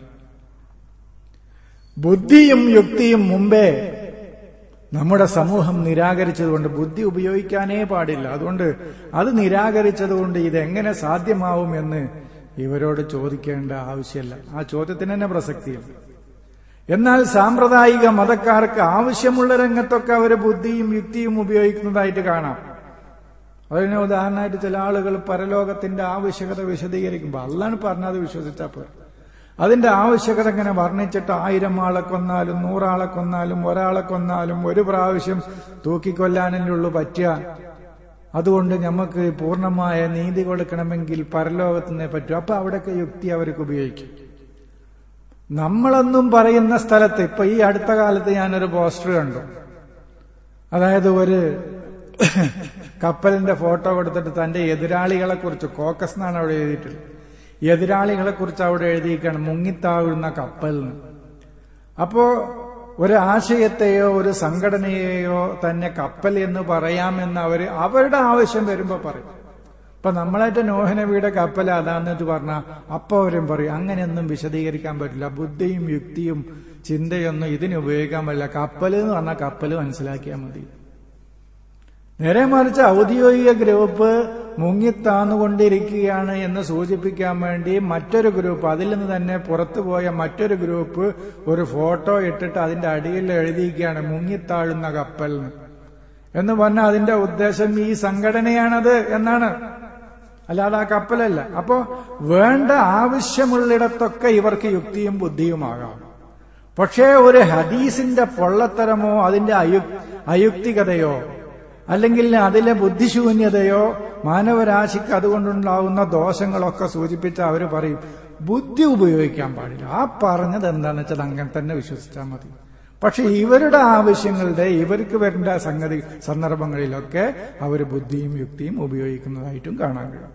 ബുദ്ധിയും യുക്തിയും മുമ്പേ നമ്മുടെ സമൂഹം നിരാകരിച്ചതുകൊണ്ട് ബുദ്ധി ഉപയോഗിക്കാനേ പാടില്ല അതുകൊണ്ട് അത് നിരാകരിച്ചതുകൊണ്ട് ഇതെങ്ങനെ സാധ്യമാവും എന്ന് ഇവരോട് ചോദിക്കേണ്ട ആവശ്യമില്ല ആ ചോദ്യത്തിന് തന്നെ പ്രസക്തിയില്ല എന്നാൽ സാമ്പ്രദായിക മതക്കാർക്ക് ആവശ്യമുള്ള രംഗത്തൊക്കെ അവർ ബുദ്ധിയും യുക്തിയും ഉപയോഗിക്കുന്നതായിട്ട് കാണാം അതിന് ഉദാഹരണമായിട്ട് ചില ആളുകൾ പരലോകത്തിന്റെ ആവശ്യകത വിശദീകരിക്കുമ്പോൾ അല്ലാണ് പറഞ്ഞത് വിശ്വസിച്ചാൽ പോയി അതിന്റെ ആവശ്യകത ഇങ്ങനെ വർണ്ണിച്ചിട്ട് ആയിരം ആളെ കൊന്നാലും നൂറാളെ കൊന്നാലും ഒരാളെ കൊന്നാലും ഒരു പ്രാവശ്യം തൂക്കിക്കൊല്ലാനല്ലേ ഉള്ളൂ പറ്റുക അതുകൊണ്ട് നമുക്ക് പൂർണ്ണമായ നീതി കൊടുക്കണമെങ്കിൽ പരലോകത്തിനെ പറ്റും അപ്പൊ അവിടെയൊക്കെ യുക്തി അവർക്ക് ഉപയോഗിക്കും നമ്മളൊന്നും പറയുന്ന സ്ഥലത്ത് ഇപ്പൊ ഈ അടുത്ത കാലത്ത് ഞാനൊരു പോസ്റ്റർ കണ്ടു അതായത് ഒരു കപ്പലിന്റെ ഫോട്ടോ കൊടുത്തിട്ട് തന്റെ എതിരാളികളെ കുറിച്ച് കോക്കസ് എന്നാണ് അവിടെ എഴുതിയിട്ടുള്ളത് എതിരാളികളെ കുറിച്ച് അവിടെ എഴുതിയിരിക്കുകയാണ് മുങ്ങിത്താഴുന്ന കപ്പലിന് അപ്പോ ഒരു ആശയത്തെയോ ഒരു സംഘടനയെയോ തന്നെ കപ്പൽ എന്ന് പറയാമെന്ന് അവര് അവരുടെ ആവശ്യം വരുമ്പോ പറയും ഇപ്പൊ നമ്മളായിട്ട് നോഹനവിയുടെ കപ്പൽ അതാന്നിട്ട് പറഞ്ഞാൽ അപ്പൊ അവരും പറയും അങ്ങനെയൊന്നും വിശദീകരിക്കാൻ പറ്റില്ല ബുദ്ധിയും യുക്തിയും ചിന്തയൊന്നും ഇതിന് ഉപയോഗിക്കാൻ പറ്റില്ല കപ്പൽ എന്ന് പറഞ്ഞാൽ കപ്പൽ മനസ്സിലാക്കിയാൽ മതി നേരെ മറിച്ച് ഔദ്യോഗിക ഗ്രൂപ്പ് മുങ്ങിത്താന്നുകൊണ്ടിരിക്കുകയാണ് എന്ന് സൂചിപ്പിക്കാൻ വേണ്ടി മറ്റൊരു ഗ്രൂപ്പ് അതിൽ നിന്ന് തന്നെ പുറത്തുപോയ മറ്റൊരു ഗ്രൂപ്പ് ഒരു ഫോട്ടോ ഇട്ടിട്ട് അതിന്റെ അടിയിൽ എഴുതിയിരിക്കുകയാണ് മുങ്ങിത്താഴുന്ന കപ്പൽ എന്ന് പറഞ്ഞാൽ അതിന്റെ ഉദ്ദേശം ഈ സംഘടനയാണത് എന്നാണ് അല്ലാതെ ആ കപ്പലല്ല അപ്പോ വേണ്ട ആവശ്യമുള്ളിടത്തൊക്കെ ഇവർക്ക് യുക്തിയും ബുദ്ധിയുമാകാം പക്ഷേ ഒരു ഹദീസിന്റെ പൊള്ളത്തരമോ അതിന്റെ അയു അയുക്തികതയോ അല്ലെങ്കിൽ അതിലെ ബുദ്ധിശൂന്യതയോ മാനവരാശിക്ക് അതുകൊണ്ടുണ്ടാവുന്ന ദോഷങ്ങളൊക്കെ സൂചിപ്പിച്ച് അവർ പറയും ബുദ്ധി ഉപയോഗിക്കാൻ പാടില്ല ആ പറഞ്ഞത് എന്താണെന്ന് വെച്ചാൽ അങ്ങനെ തന്നെ വിശ്വസിച്ചാൽ മതി പക്ഷെ ഇവരുടെ ആവശ്യങ്ങളുടെ ഇവർക്ക് വരേണ്ട സംഗതി സന്ദർഭങ്ങളിലൊക്കെ അവർ ബുദ്ധിയും യുക്തിയും ഉപയോഗിക്കുന്നതായിട്ടും കാണാൻ കഴിയും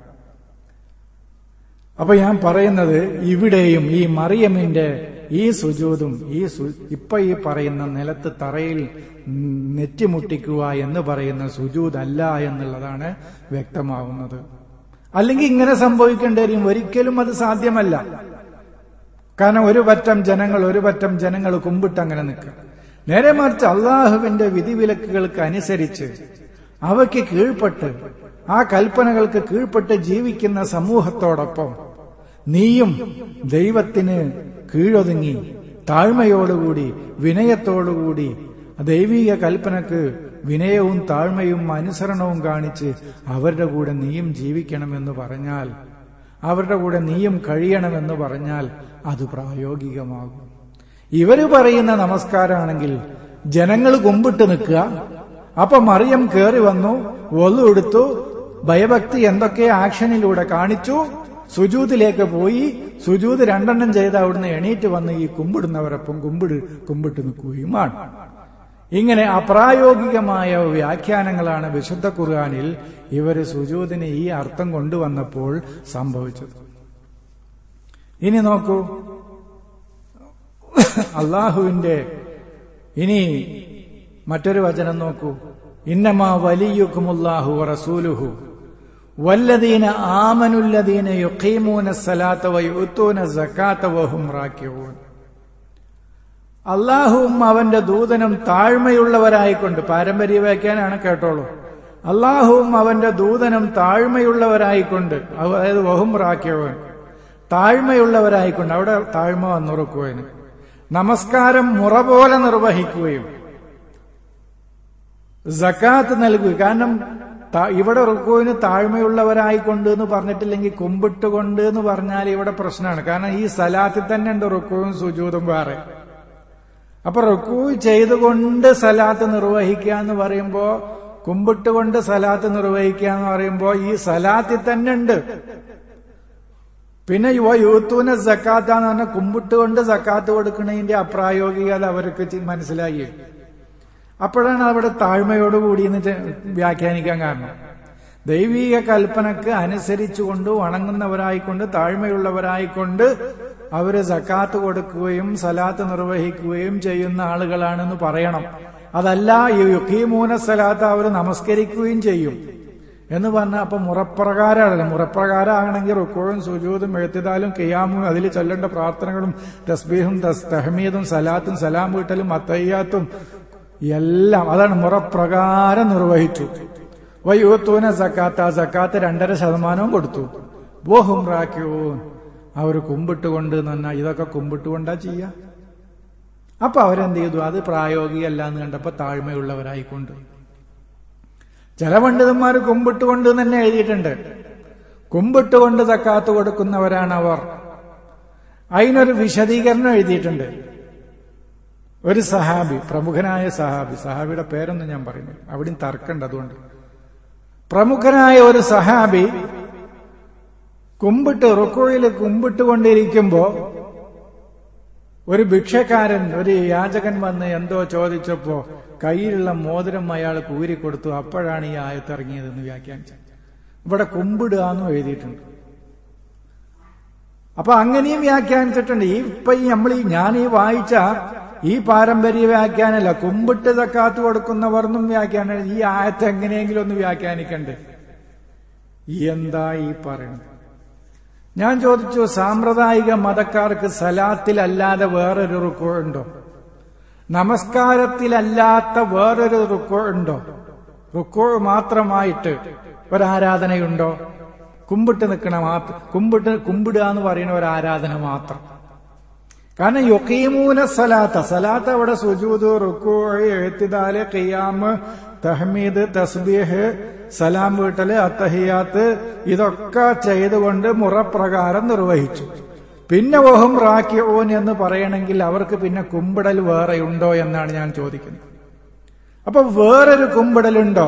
അപ്പൊ ഞാൻ പറയുന്നത് ഇവിടെയും ഈ മറിയമിന്റെ ഈ സുജൂതും ഈ ഇപ്പൊ ഈ പറയുന്ന നിലത്ത് തറയിൽ നെറ്റിമുട്ടിക്കുക എന്ന് പറയുന്ന സുജൂതല്ല എന്നുള്ളതാണ് വ്യക്തമാവുന്നത് അല്ലെങ്കിൽ ഇങ്ങനെ സംഭവിക്കേണ്ടി വരും ഒരിക്കലും അത് സാധ്യമല്ല കാരണം ഒരു പറ്റം ജനങ്ങൾ ഒരു പറ്റം ജനങ്ങൾ കുമ്പിട്ട് അങ്ങനെ നിൽക്കുക നേരെ മറിച്ച് അള്ളാഹുവിന്റെ വിധിവിലക്കുകൾക്ക് അനുസരിച്ച് അവയ്ക്ക് കീഴ്പ്പെട്ട് ആ കൽപ്പനകൾക്ക് കീഴ്പ്പെട്ട് ജീവിക്കുന്ന സമൂഹത്തോടൊപ്പം നീയും ദൈവത്തിന് കീഴൊതുങ്ങി താഴ്മയോടുകൂടി വിനയത്തോടുകൂടി ദൈവീക കൽപ്പനക്ക് വിനയവും താഴ്മയും അനുസരണവും കാണിച്ച് അവരുടെ കൂടെ നീയും ജീവിക്കണമെന്ന് പറഞ്ഞാൽ അവരുടെ കൂടെ നീയും കഴിയണമെന്ന് പറഞ്ഞാൽ അത് പ്രായോഗികമാകും ഇവര് പറയുന്ന നമസ്കാരമാണെങ്കിൽ ജനങ്ങൾ കുമ്പിട്ട് നിൽക്കുക അപ്പൊ മറിയം കയറി വന്നു ഒന്നു എടുത്തു ഭയഭക്തി എന്തൊക്കെ ആക്ഷനിലൂടെ കാണിച്ചു സുജൂതിലേക്ക് പോയി സുജൂത് രണ്ടെണ്ണം ചെയ്ത് അവിടുന്ന് എണീറ്റ് വന്ന് ഈ കുമ്പിടുന്നവരൊപ്പം കുമ്പിട് കുമ്പിട്ട് നിൽക്കുകയുമാണ് ഇങ്ങനെ അപ്രായോഗികമായ വ്യാഖ്യാനങ്ങളാണ് വിശുദ്ധ ഖുർആാനിൽ ഇവര് സുജൂതിന് ഈ അർത്ഥം കൊണ്ടുവന്നപ്പോൾ സംഭവിച്ചത് ഇനി നോക്കൂ അള്ളാഹുവിന്റെ ഇനി മറ്റൊരു വചനം നോക്കൂ ഇന്നമാ വലിയുക്കുമുല്ലാഹു റസൂലുഹു വല്ലദീന ആമനുല്ലദീന യുഖീമൂന സലാത്ത വയുത്തൂന സക്കാത്ത വഹും റാക്കിയൂൻ അള്ളാഹുവും അവന്റെ ദൂതനും താഴ്മയുള്ളവരായിക്കൊണ്ട് പാരമ്പര്യ വ്യാഖ്യാനാണ് കേട്ടോളൂ അള്ളാഹുവും അവന്റെ ദൂതനും താഴ്മയുള്ളവരായിക്കൊണ്ട് അതായത് വഹും റാക്കിയവൻ താഴ്മയുള്ളവരായിക്കൊണ്ട് അവിടെ താഴ്മ വന്നുറക്കുവന് നമസ്കാരം മുറ പോലെ നിർവഹിക്കുകയും ജക്കാത്ത് നൽകുക കാരണം ഇവിടെ റുക്കുവിന് താഴ്മയുള്ളവരായിക്കൊണ്ട് എന്ന് പറഞ്ഞിട്ടില്ലെങ്കിൽ കുമ്പിട്ടുകൊണ്ട് എന്ന് പറഞ്ഞാൽ ഇവിടെ പ്രശ്നമാണ് കാരണം ഈ സലാത്തിൽ തന്നെ ഉണ്ട് റുക്കുവും സുജൂതും വേറെ അപ്പൊ റുക്കു ചെയ്തുകൊണ്ട് സലാത്ത് നിർവഹിക്കുക എന്ന് പറയുമ്പോ കുമ്പിട്ടുകൊണ്ട് സലാത്ത് നിർവഹിക്കുക എന്ന് പറയുമ്പോ ഈ സലാത്തിൽ തന്നെ ഉണ്ട് പിന്നെ യുവ യൂത്തൂന സക്കാത്ത എന്ന് പറഞ്ഞാൽ കുമ്പിട്ടുകൊണ്ട് സക്കാത്ത് കൊടുക്കുന്നതിന്റെ അപ്രായോഗികത അവർക്ക് മനസ്സിലായി അപ്പോഴാണ് അവിടെ താഴ്മയോടുകൂടി എന്ന് വ്യാഖ്യാനിക്കാൻ കാരണം ദൈവീക കൽപ്പനക്ക് അനുസരിച്ചുകൊണ്ട് വണങ്ങുന്നവരായിക്കൊണ്ട് താഴ്മയുള്ളവരായിക്കൊണ്ട് അവര് സക്കാത്ത് കൊടുക്കുകയും സലാത്ത് നിർവഹിക്കുകയും ചെയ്യുന്ന ആളുകളാണെന്ന് പറയണം അതല്ല ഈ യുക്കീമൂന സലാത്ത് അവർ നമസ്കരിക്കുകയും ചെയ്യും എന്ന് പറഞ്ഞാൽ അപ്പൊ മുറപ്രകാരമല്ല മുറപ്രകാരം ആണെങ്കിൽ റുക്കോഴും സുജൂതും എഴുത്തിതാലും കെയ്യാമും അതിൽ ചൊല്ലേണ്ട പ്രാർത്ഥനകളും തസ്ബീഹും തഹമീദും സലാത്തും സലാം വീട്ടലും അത്തയ്യാത്തും എല്ലാം അതാണ് മുറപ്രകാരം നിർവഹിച്ചു വയ്യൂത്തൂന സക്കാത്ത് ആ സക്കാത്ത് രണ്ടര ശതമാനവും കൊടുത്തു ബോഹും റാക്യൂൻ അവർ കുമ്പിട്ടുകൊണ്ട് എന്ന് പറഞ്ഞാൽ ഇതൊക്കെ കുമ്പിട്ടുകൊണ്ടാ ചെയ്യ അപ്പൊ അവരെന്ത് ചെയ്തു അത് പ്രായോഗികമല്ല എന്ന് കണ്ടപ്പോ താഴ്മയുള്ളവരായിക്കൊണ്ട് ചില പണ്ഡിതന്മാർ കുമ്പിട്ടുകൊണ്ട് തന്നെ എഴുതിയിട്ടുണ്ട് കുമ്പിട്ടുകൊണ്ട് തക്കാത്ത് കൊടുക്കുന്നവരാണ് അവർ അതിനൊരു വിശദീകരണം എഴുതിയിട്ടുണ്ട് ഒരു സഹാബി പ്രമുഖനായ സഹാബി സഹാബിയുടെ പേരൊന്നും ഞാൻ പറയുന്നു അവിടെയും തർക്കമുണ്ട് അതുകൊണ്ട് പ്രമുഖനായ ഒരു സഹാബി കുമ്പിട്ട് റുക്കോയിൽ കുമ്പിട്ടുകൊണ്ടിരിക്കുമ്പോ ഒരു ഭിക്ഷക്കാരൻ ഒരു യാചകൻ വന്ന് എന്തോ ചോദിച്ചപ്പോ കയ്യിലുള്ള മോതിരം അയാൾ കൂരിക്കൊടുത്തു അപ്പോഴാണ് ഈ ആയത്തിറങ്ങിയതെന്ന് വ്യാഖ്യാനിച്ചത് ഇവിടെ കുമ്പിടുക എന്നും എഴുതിയിട്ടുണ്ട് അപ്പൊ അങ്ങനെയും വ്യാഖ്യാനിച്ചിട്ടുണ്ട് ഈ ഇപ്പൊ ഈ നമ്മൾ ഈ ഞാൻ ഈ വായിച്ച ഈ പാരമ്പര്യ വ്യാഖ്യാനല്ല കുമ്പിട്ട് തക്കാത്ത് കൊടുക്കുന്നവർ എന്നും വ്യാഖ്യാനം ഈ ആയത്ത് എങ്ങനെയെങ്കിലും ഒന്ന് വ്യാഖ്യാനിക്കണ്ടേ എന്താ ഈ പറയുന്നത് ഞാൻ ചോദിച്ചു സാമ്പ്രദായിക മതക്കാർക്ക് സലാത്തിലല്ലാതെ വേറൊരു റുക്കോ ഉണ്ടോ നമസ്കാരത്തിലല്ലാത്ത വേറൊരു റുക്കോ ഉണ്ടോ റുക്കോ മാത്രമായിട്ട് ഒരാരാധനയുണ്ടോ കുമ്പിട്ട് നിൽക്കണ മാത്രം കുമ്പിട്ട് കുമ്പിടുക എന്ന് പറയുന്ന ഒരു ആരാധന മാത്രം കാരണം യൊക്കീമൂന സലാത്ത സലാത്ത് അവിടെ സുജൂദ് റുക്കു എഴുത്തിദാല് ഖിയാമ് തഹ്മീദ് തസ്ബീഹ് സലാം വീട്ടല് അത്തഹിയാത്ത് ഇതൊക്കെ ചെയ്തുകൊണ്ട് മുറപ്രകാരം നിർവഹിച്ചു പിന്നെ ഓഹം റാക്കിയോൻ എന്ന് പറയണമെങ്കിൽ അവർക്ക് പിന്നെ കുമ്പിടൽ വേറെ ഉണ്ടോ എന്നാണ് ഞാൻ ചോദിക്കുന്നത് അപ്പൊ വേറൊരു കുമ്പിടലുണ്ടോ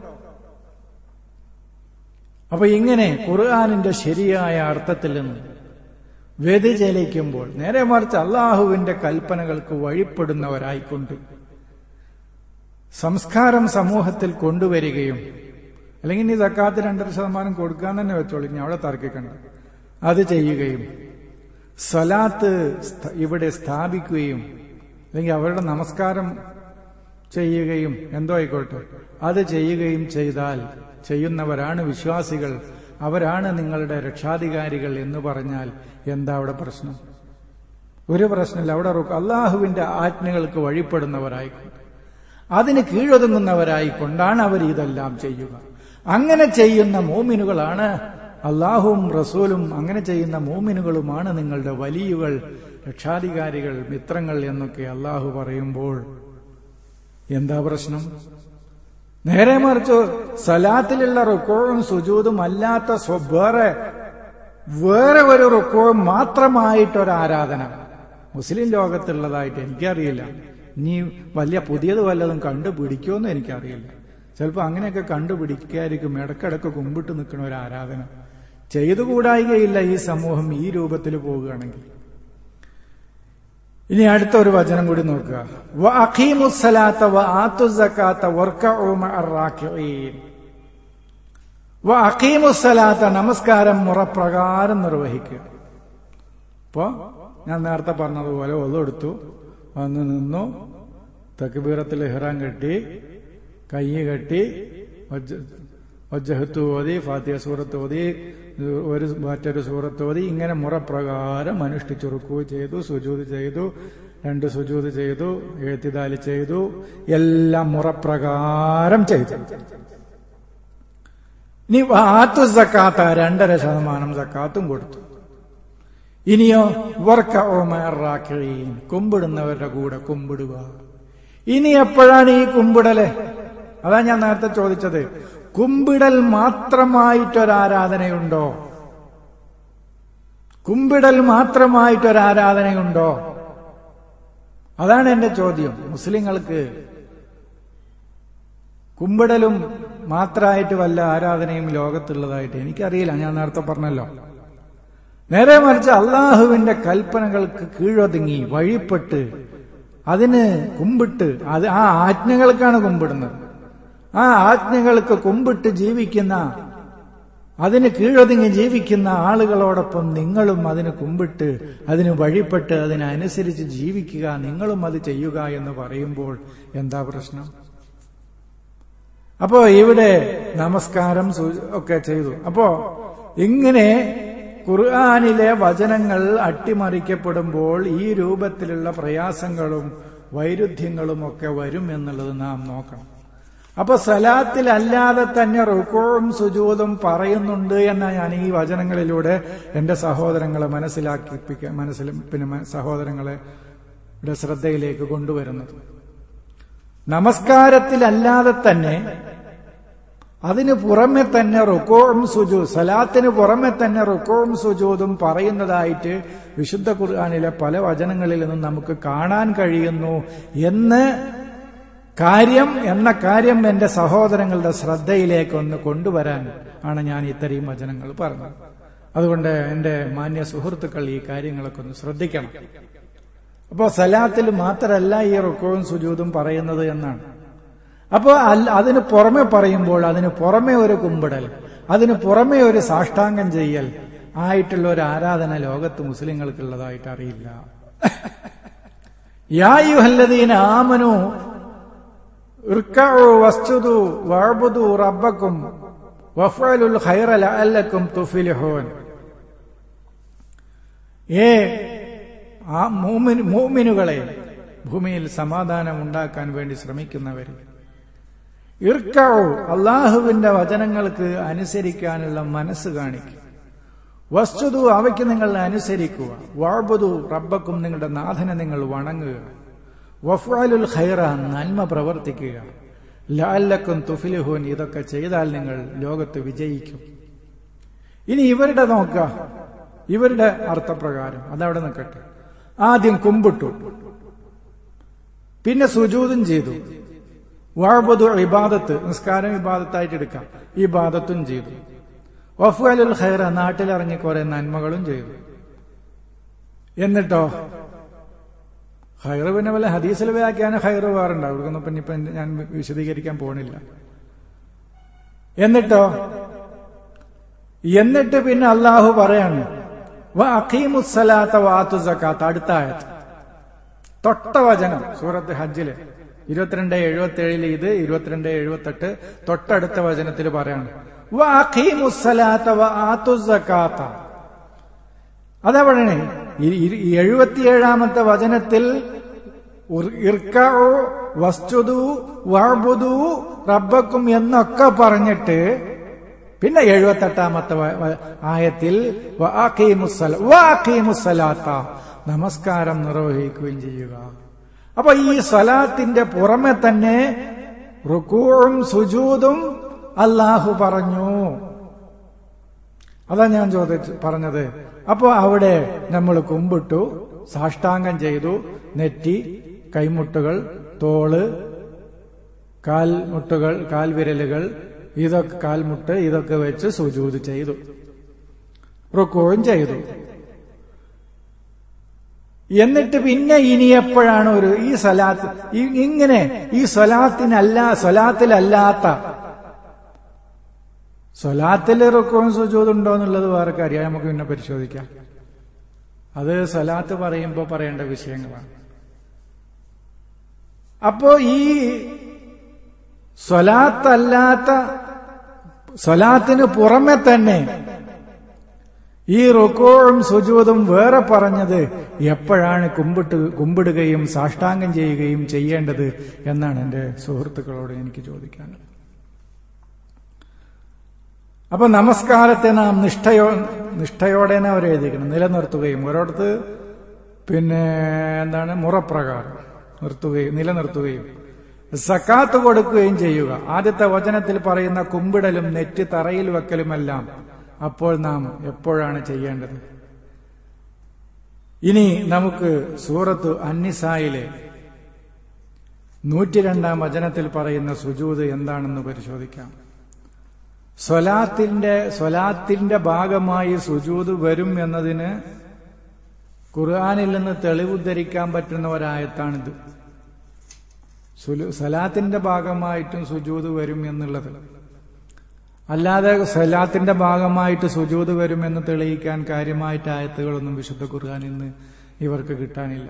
അപ്പൊ ഇങ്ങനെ ഖുർആാനിന്റെ ശരിയായ അർത്ഥത്തിൽ നിന്ന് വ്യതിചലിക്കുമ്പോൾ നേരെ മറിച്ച് അള്ളാഹുവിന്റെ കൽപ്പനകൾക്ക് വഴിപ്പെടുന്നവരായിക്കൊണ്ട് സംസ്കാരം സമൂഹത്തിൽ കൊണ്ടുവരികയും അല്ലെങ്കിൽ നീ തക്കാത്ത് രണ്ടര ശതമാനം കൊടുക്കാൻ തന്നെ വെച്ചോളൂ ഇനി അവിടെ തർക്കിക്കണ്ട അത് ചെയ്യുകയും സ്വലാത്ത് ഇവിടെ സ്ഥാപിക്കുകയും അല്ലെങ്കിൽ അവരുടെ നമസ്കാരം ചെയ്യുകയും എന്തോ ആയിക്കോട്ടെ അത് ചെയ്യുകയും ചെയ്താൽ ചെയ്യുന്നവരാണ് വിശ്വാസികൾ അവരാണ് നിങ്ങളുടെ രക്ഷാധികാരികൾ എന്ന് പറഞ്ഞാൽ എന്താ അവിടെ പ്രശ്നം ഒരു പ്രശ്നമില്ല അവിടെ അള്ളാഹുവിന്റെ ആജ്ഞകൾക്ക് വഴിപ്പെടുന്നവരായിക്കൊണ്ട് അതിന് കീഴൊതുങ്ങുന്നവരായിക്കൊണ്ടാണ് അവർ ഇതെല്ലാം ചെയ്യുക അങ്ങനെ ചെയ്യുന്ന മോമിനുകളാണ് അള്ളാഹുവും റസൂലും അങ്ങനെ ചെയ്യുന്ന മോമിനുകളുമാണ് നിങ്ങളുടെ വലിയുകൾ രക്ഷാധികാരികൾ മിത്രങ്ങൾ എന്നൊക്കെ അള്ളാഹു പറയുമ്പോൾ എന്താ പ്രശ്നം നേരെ മറിച്ച് സലാത്തിലുള്ള റുക്കോഴും സുജൂതും അല്ലാത്ത വേറെ വേറെ ഒരു റുക്കോഴും മാത്രമായിട്ടൊരു ആരാധന മുസ്ലിം ലോകത്തുള്ളതായിട്ട് എനിക്കറിയില്ല ഇനി വലിയ പുതിയത് വല്ലതും കണ്ടുപിടിക്കുമെന്ന് എനിക്കറിയില്ല ചിലപ്പോൾ അങ്ങനെയൊക്കെ കണ്ടുപിടിക്കായിരിക്കും ഇടക്കിടക്ക് കുമ്പിട്ട് നിൽക്കുന്ന ഒരു ആരാധന ചെയ്തുകൂടായികയില്ല ഈ സമൂഹം ഈ രൂപത്തിൽ പോവുകയാണെങ്കിൽ ഇനി അടുത്ത ഒരു വചനം കൂടി നോക്കുക വ അഖീമുസ്സലാത്ത വ ആത്തുസക്കാത്ത വ അഖീമുസ്സലാത്ത നമസ്കാരം മുറപ്രകാരം നിർവഹിക്കുക ഇപ്പോ ഞാൻ നേരത്തെ പറഞ്ഞതുപോലെ ഒതെടുത്തു വന്ന് നിന്നു തക്ബീറത്തിൽ ഇഹ്റാൻ കെട്ടി കൈ കെട്ടി വജ്ജഹത്ത് ഓതി ഫാത്തിയ സൂറത്ത് ഓതി ഒരു മറ്റൊരു സൂറത്ത് ഓതി ഇങ്ങനെ മുറപ്രകാരം അനുഷ്ഠിച്ചു റുക്കു ചെയ്തു സുജൂത് ചെയ്തു രണ്ട് സുജൂത് ചെയ്തു എഴുത്തിദാല് ചെയ്തു എല്ലാം മുറപ്രകാരം ചെയ്തു ഇനി ആത്തു സക്കാത്ത രണ്ടര ശതമാനം സക്കാത്തും കൊടുത്തു ഇനിയോ വർക്ക ഓമറാക്കീൻ കുമ്പിടുന്നവരുടെ കൂടെ കുമ്പിടുക ഇനി എപ്പോഴാണ് ഈ കുമ്പിടല് അതാ ഞാൻ നേരത്തെ ചോദിച്ചത് കുമ്പിടൽ മാത്രമായിട്ടൊരാരാധനയുണ്ടോ കുമ്പിടൽ മാത്രമായിട്ടൊരാരാധനയുണ്ടോ അതാണ് എന്റെ ചോദ്യം മുസ്ലിങ്ങൾക്ക് കുമ്പിടലും മാത്രമായിട്ട് വല്ല ആരാധനയും ലോകത്തുള്ളതായിട്ട് എനിക്കറിയില്ല ഞാൻ നേരത്തെ പറഞ്ഞല്ലോ നേരെ മറിച്ച് അള്ളാഹുവിന്റെ കൽപ്പനകൾക്ക് കീഴൊതുങ്ങി വഴിപ്പെട്ട് അതിന് കുമ്പിട്ട് അത് ആ ആജ്ഞകൾക്കാണ് കുമ്പിടുന്നത് ആ ആജ്ഞകൾക്ക് കുമ്പിട്ട് ജീവിക്കുന്ന അതിന് കീഴൊതുങ്ങി ജീവിക്കുന്ന ആളുകളോടൊപ്പം നിങ്ങളും അതിന് കുമ്പിട്ട് അതിന് വഴിപ്പെട്ട് അതിനനുസരിച്ച് ജീവിക്കുക നിങ്ങളും അത് ചെയ്യുക എന്ന് പറയുമ്പോൾ എന്താ പ്രശ്നം അപ്പോ ഇവിടെ നമസ്കാരം ഒക്കെ ചെയ്തു അപ്പോ ഇങ്ങനെ ഖുർആാനിലെ വചനങ്ങൾ അട്ടിമറിക്കപ്പെടുമ്പോൾ ഈ രൂപത്തിലുള്ള പ്രയാസങ്ങളും വൈരുദ്ധ്യങ്ങളും ഒക്കെ വരും എന്നുള്ളത് നാം നോക്കണം അപ്പൊ സലാത്തിലല്ലാതെ തന്നെ റുക്കോവും സുജൂതും പറയുന്നുണ്ട് എന്ന ഞാൻ ഈ വചനങ്ങളിലൂടെ എന്റെ സഹോദരങ്ങളെ മനസ്സിലാക്കിപ്പിക്കാൻ മനസ്സിൽ പിന്നെ സഹോദരങ്ങളെ ശ്രദ്ധയിലേക്ക് കൊണ്ടുവരുന്നത് നമസ്കാരത്തിലല്ലാതെ തന്നെ അതിന് പുറമെ തന്നെ റുക്കോവും സുജൂ സലാത്തിന് പുറമെ തന്നെ റുക്കോവും സുജൂതും പറയുന്നതായിട്ട് വിശുദ്ധ ഖുർആാനിലെ പല വചനങ്ങളിൽ നിന്നും നമുക്ക് കാണാൻ കഴിയുന്നു എന്ന് കാര്യം എന്ന കാര്യം എന്റെ സഹോദരങ്ങളുടെ ശ്രദ്ധയിലേക്ക് ഒന്ന് കൊണ്ടുവരാൻ ആണ് ഞാൻ ഇത്രയും വചനങ്ങൾ പറഞ്ഞത് അതുകൊണ്ട് എന്റെ മാന്യ സുഹൃത്തുക്കൾ ഈ കാര്യങ്ങളൊക്കെ ഒന്ന് ശ്രദ്ധിക്കണം അപ്പോൾ സലാത്തിൽ മാത്രമല്ല ഈ റുക്കോവും സുജൂതും പറയുന്നത് എന്നാണ് അപ്പോൾ അതിന് പുറമെ പറയുമ്പോൾ അതിന് പുറമെ ഒരു കുമ്പിടൽ അതിന് പുറമെ ഒരു സാഷ്ടാംഗം ചെയ്യൽ ആയിട്ടുള്ള ഒരു ആരാധന ലോകത്ത് മുസ്ലിങ്ങൾക്കുള്ളതായിട്ട് അറിയില്ല യായുഹല്ലദീന ആമനു വസ്തുതു വഅബ്ദു റബ്ബക്കും വഫഅലുൽ ഖൈറ ലഅല്ലക്കും തുഫ്ലിഹൂൻ ഏ ആ മൂമിനുകളെ ഭൂമിയിൽ സമാധാനം ഉണ്ടാക്കാൻ വേണ്ടി ശ്രമിക്കുന്നവർ ഇർക്കാവോ അള്ളാഹുവിന്റെ വചനങ്ങൾക്ക് അനുസരിക്കാനുള്ള മനസ്സ് കാണിക്കുക വസ്തുതു അവയ്ക്ക് നിങ്ങൾ അനുസരിക്കുക വാഴ്ബുതു റബ്ബക്കും നിങ്ങളുടെ നാഥനെ നിങ്ങൾ വണങ്ങുക വഫാലുൽ ഖൈറ നന്മ പ്രവർത്തിക്കുക ലാലക്കും തുഫിലുഹൂൻ ഇതൊക്കെ ചെയ്താൽ നിങ്ങൾ ലോകത്ത് വിജയിക്കും ഇനി ഇവരുടെ നോക്കുക ഇവരുടെ അർത്ഥപ്രകാരം അതവിടെ നിൽക്കട്ടെ ആദ്യം കുമ്പിട്ടു പിന്നെ സുജൂതും ചെയ്തു വാഴ്ബതു ഇബാദത്ത് നിസ്കാരം ഇബാദത്തായിട്ട് എടുക്കാം ഇബാദത്തും ചെയ്തു വഫുഅലുൽ ഖൈറ നാട്ടിലിറങ്ങി കുറെ നന്മകളും ചെയ്തു എന്നിട്ടോ ഹൈറ് പിന്നെ വല്ല ഹദീസിൽ വ്യാഖ്യാനം ഹൈറ് വേറുണ്ടാവും അവർക്കൊന്നും പിന്നെ ഇപ്പൊ ഞാൻ വിശദീകരിക്കാൻ പോണില്ല എന്നിട്ടോ എന്നിട്ട് പിന്നെ അള്ളാഹു പറയാണ് അഖീമുസലാത്ത വാത്തു സക്കാത്ത് അടുത്ത ആയത് തൊട്ട വചനം സൂറത്ത് ഹജ്ജില് ഇരുപത്തിരണ്ട് എഴുപത്തി ഏഴില് ഇത് ഇരുപത്തിരണ്ട് എഴുപത്തെട്ട് തൊട്ടടുത്ത വചനത്തിൽ പറയാണ് അതാ പറയണേ എഴുപത്തിയേഴാമത്തെ വചനത്തിൽ വസ്തുതു വാബുദു റബ്ബക്കും എന്നൊക്കെ പറഞ്ഞിട്ട് പിന്നെ എഴുപത്തെട്ടാമത്തെ ആയത്തിൽ മുസലാത്ത നമസ്കാരം നിർവഹിക്കുകയും ചെയ്യുക അപ്പൊ ഈ സലാത്തിന്റെ പുറമെ തന്നെ റുക്കൂഴും സുജൂതും അള്ളാഹു പറഞ്ഞു അതാ ഞാൻ ചോദിച്ചു പറഞ്ഞത് അപ്പോ അവിടെ നമ്മൾ കുമ്പിട്ടു സാഷ്ടാംഗം ചെയ്തു നെറ്റി കൈമുട്ടുകൾ തോള് കാൽമുട്ടുകൾ കാൽവിരലുകൾ ഇതൊക്കെ കാൽമുട്ട് ഇതൊക്കെ വെച്ച് സുജൂത് ചെയ്തു റുക്കോയും ചെയ്തു എന്നിട്ട് പിന്നെ ഇനി എപ്പോഴാണ് ഒരു ഈ സ്വലാത്ത് ഇങ്ങനെ ഈ സ്വലാത്തിനല്ല സ്വലാത്തിലല്ലാത്ത സ്വലാത്തിൽ റുക്കവും സുജൂതുണ്ടോ എന്നുള്ളത് വേറെ കാര്യം നമുക്ക് പിന്നെ പരിശോധിക്കാം അത് സ്വലാത്ത് പറയുമ്പോൾ പറയേണ്ട വിഷയങ്ങളാണ് അപ്പോ ഈ സ്വലാത്തല്ലാത്ത സ്വലാത്തിന് പുറമെ തന്നെ ഈ റുക്കോഴും സുജൂതും വേറെ പറഞ്ഞത് എപ്പോഴാണ് കുമ്പിട്ട് കുമ്പിടുകയും സാഷ്ടാംഗം ചെയ്യുകയും ചെയ്യേണ്ടത് എന്നാണ് എന്റെ സുഹൃത്തുക്കളോട് എനിക്ക് ചോദിക്കാനുള്ളത് അപ്പൊ നമസ്കാരത്തെ നാം നിഷ്ഠയോ നിഷ്ഠയോടെ അവർ എഴുതിക്കണം നിലനിർത്തുകയും ഒരിടത്ത് പിന്നെ എന്താണ് മുറപ്രകാരം നിർത്തുകയും നിലനിർത്തുകയും സക്കാത്ത് കൊടുക്കുകയും ചെയ്യുക ആദ്യത്തെ വചനത്തിൽ പറയുന്ന കുമ്പിടലും നെറ്റ് തറയിൽ വെക്കലുമെല്ലാം അപ്പോൾ നാം എപ്പോഴാണ് ചെയ്യേണ്ടത് ഇനി നമുക്ക് സൂറത്ത് അന്നിസായിലെ നൂറ്റിരണ്ടാം വചനത്തിൽ പറയുന്ന സുജൂത് എന്താണെന്ന് പരിശോധിക്കാം സ്വലാത്തിന്റെ സ്വലാത്തിന്റെ ഭാഗമായി സുജൂത് വരും എന്നതിന് ഖുർആാനിൽ നിന്ന് തെളിവുദ്ധരിക്കാൻ പറ്റുന്ന ഒരായത്താണിത് സലാത്തിന്റെ ഭാഗമായിട്ടും സുജൂത് വരും എന്നുള്ളത് അല്ലാതെ സലാത്തിന്റെ ഭാഗമായിട്ട് സുജൂത് വരുമെന്ന് തെളിയിക്കാൻ കാര്യമായിട്ട് ആയത്തുകളൊന്നും വിശുദ്ധ ഖുർആാനിൽ നിന്ന് ഇവർക്ക് കിട്ടാനില്ല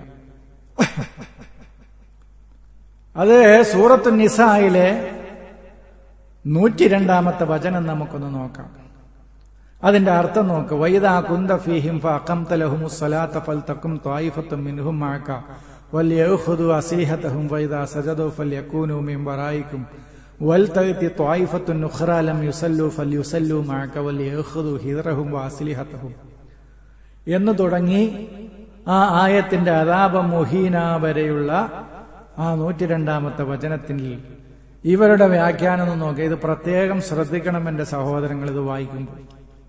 അത് സൂറത്ത് നിസായിലെ നൂറ്റിരണ്ടാമത്തെ വചനം നമുക്കൊന്ന് നോക്കാം അതിന്റെ അർത്ഥം നോക്ക് വൈദാ കുന്ത ഫീഹിം ഫഅഖംതലഹുമുസ്സലാത്ത ഫൽതഖും ത്വായിഫത്തും മിൻഹും മഅക വൽയഖുദു അസീഹതഹും വൈദാ സജദു ഫൽയകൂനു മിൻ വറായിക്കും വൽതഅതി ത്വായിഫത്തുൻ ഉഖ്റാ ലം യുസല്ലു ഫൽയുസല്ലു മഅക വൽയഖുദു ഹിദ്റഹും വഅസ്ലിഹതഹും എന്ന് തുടങ്ങി ആ ആയത്തിന്റെ അതാപ മുഹീന വരെയുള്ള ആ നൂറ്റിരണ്ടാമത്തെ വചനത്തിൽ ഇവരുടെ വ്യാഖ്യാനം ഒന്ന് നോക്കുക ഇത് പ്രത്യേകം ശ്രദ്ധിക്കണം എന്റെ സഹോദരങ്ങൾ ഇത് വായിക്കുമ്പോൾ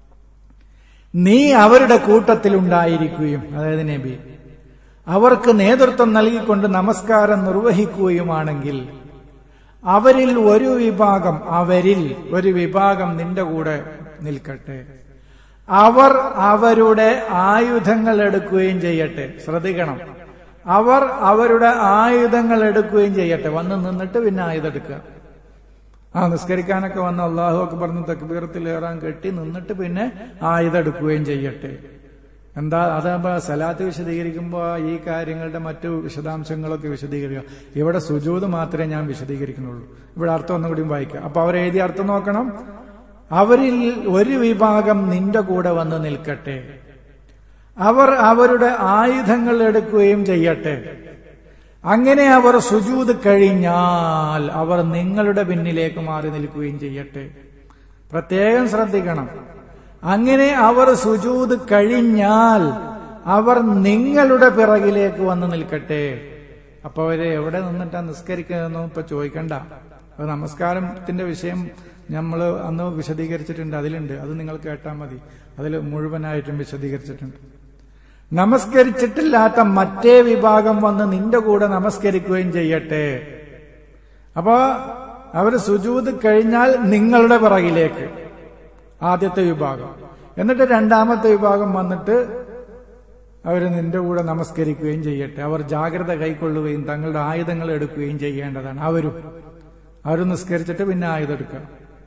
നീ അവരുടെ കൂട്ടത്തിലുണ്ടായിരിക്കുകയും അതായത് നബി അവർക്ക് നേതൃത്വം നൽകിക്കൊണ്ട് നമസ്കാരം നിർവഹിക്കുകയുമാണെങ്കിൽ അവരിൽ ഒരു വിഭാഗം അവരിൽ ഒരു വിഭാഗം നിന്റെ കൂടെ നിൽക്കട്ടെ അവർ അവരുടെ ആയുധങ്ങൾ എടുക്കുകയും ചെയ്യട്ടെ ശ്രദ്ധിക്കണം അവർ അവരുടെ ആയുധങ്ങൾ എടുക്കുകയും ചെയ്യട്ടെ വന്ന് നിന്നിട്ട് പിന്നെ ആയുധം എടുക്കുക ആ നിസ്കരിക്കാനൊക്കെ വന്ന് അള്ളാഹു ഒക്കെ പറഞ്ഞ് തക്ബീറത്തിൽ ഏറാൻ കെട്ടി നിന്നിട്ട് പിന്നെ ആയുധം എടുക്കുകയും ചെയ്യട്ടെ എന്താ അതാകുമ്പോ സലാത്ത് വിശദീകരിക്കുമ്പോൾ ഈ കാര്യങ്ങളുടെ മറ്റു വിശദാംശങ്ങളൊക്കെ വിശദീകരിക്കുക ഇവിടെ സുജൂത് മാത്രമേ ഞാൻ വിശദീകരിക്കുന്നുള്ളൂ ഇവിടെ അർത്ഥം ഒന്നുകൂടിയും വായിക്കാം അപ്പൊ അവരെഴുതിയ അർത്ഥം നോക്കണം അവരിൽ ഒരു വിഭാഗം നിന്റെ കൂടെ വന്ന് നിൽക്കട്ടെ അവർ അവരുടെ ആയുധങ്ങൾ എടുക്കുകയും ചെയ്യട്ടെ അങ്ങനെ അവർ സുജൂത് കഴിഞ്ഞാൽ അവർ നിങ്ങളുടെ പിന്നിലേക്ക് മാറി നിൽക്കുകയും ചെയ്യട്ടെ പ്രത്യേകം ശ്രദ്ധിക്കണം അങ്ങനെ അവർ സുജൂത് കഴിഞ്ഞാൽ അവർ നിങ്ങളുടെ പിറകിലേക്ക് വന്ന് നിൽക്കട്ടെ അപ്പൊ അവര് എവിടെ നിന്നിട്ടാ നിസ്കരിക്കുന്നതെന്നും ഇപ്പൊ ചോദിക്കണ്ട അത് നമസ്കാരത്തിന്റെ വിഷയം നമ്മൾ അന്ന് വിശദീകരിച്ചിട്ടുണ്ട് അതിലുണ്ട് അത് നിങ്ങൾ കേട്ടാൽ മതി അതിൽ മുഴുവനായിട്ടും വിശദീകരിച്ചിട്ടുണ്ട് നമസ്കരിച്ചിട്ടില്ലാത്ത മറ്റേ വിഭാഗം വന്ന് നിന്റെ കൂടെ നമസ്കരിക്കുകയും ചെയ്യട്ടെ അപ്പോ അവര് സുജൂത് കഴിഞ്ഞാൽ നിങ്ങളുടെ പിറകിലേക്ക് ആദ്യത്തെ വിഭാഗം എന്നിട്ട് രണ്ടാമത്തെ വിഭാഗം വന്നിട്ട് അവർ നിന്റെ കൂടെ നമസ്കരിക്കുകയും ചെയ്യട്ടെ അവർ ജാഗ്രത കൈക്കൊള്ളുകയും തങ്ങളുടെ ആയുധങ്ങൾ എടുക്കുകയും ചെയ്യേണ്ടതാണ് അവരും അവർ നിസ്കരിച്ചിട്ട് പിന്നെ ആയുധം എടുക്കുക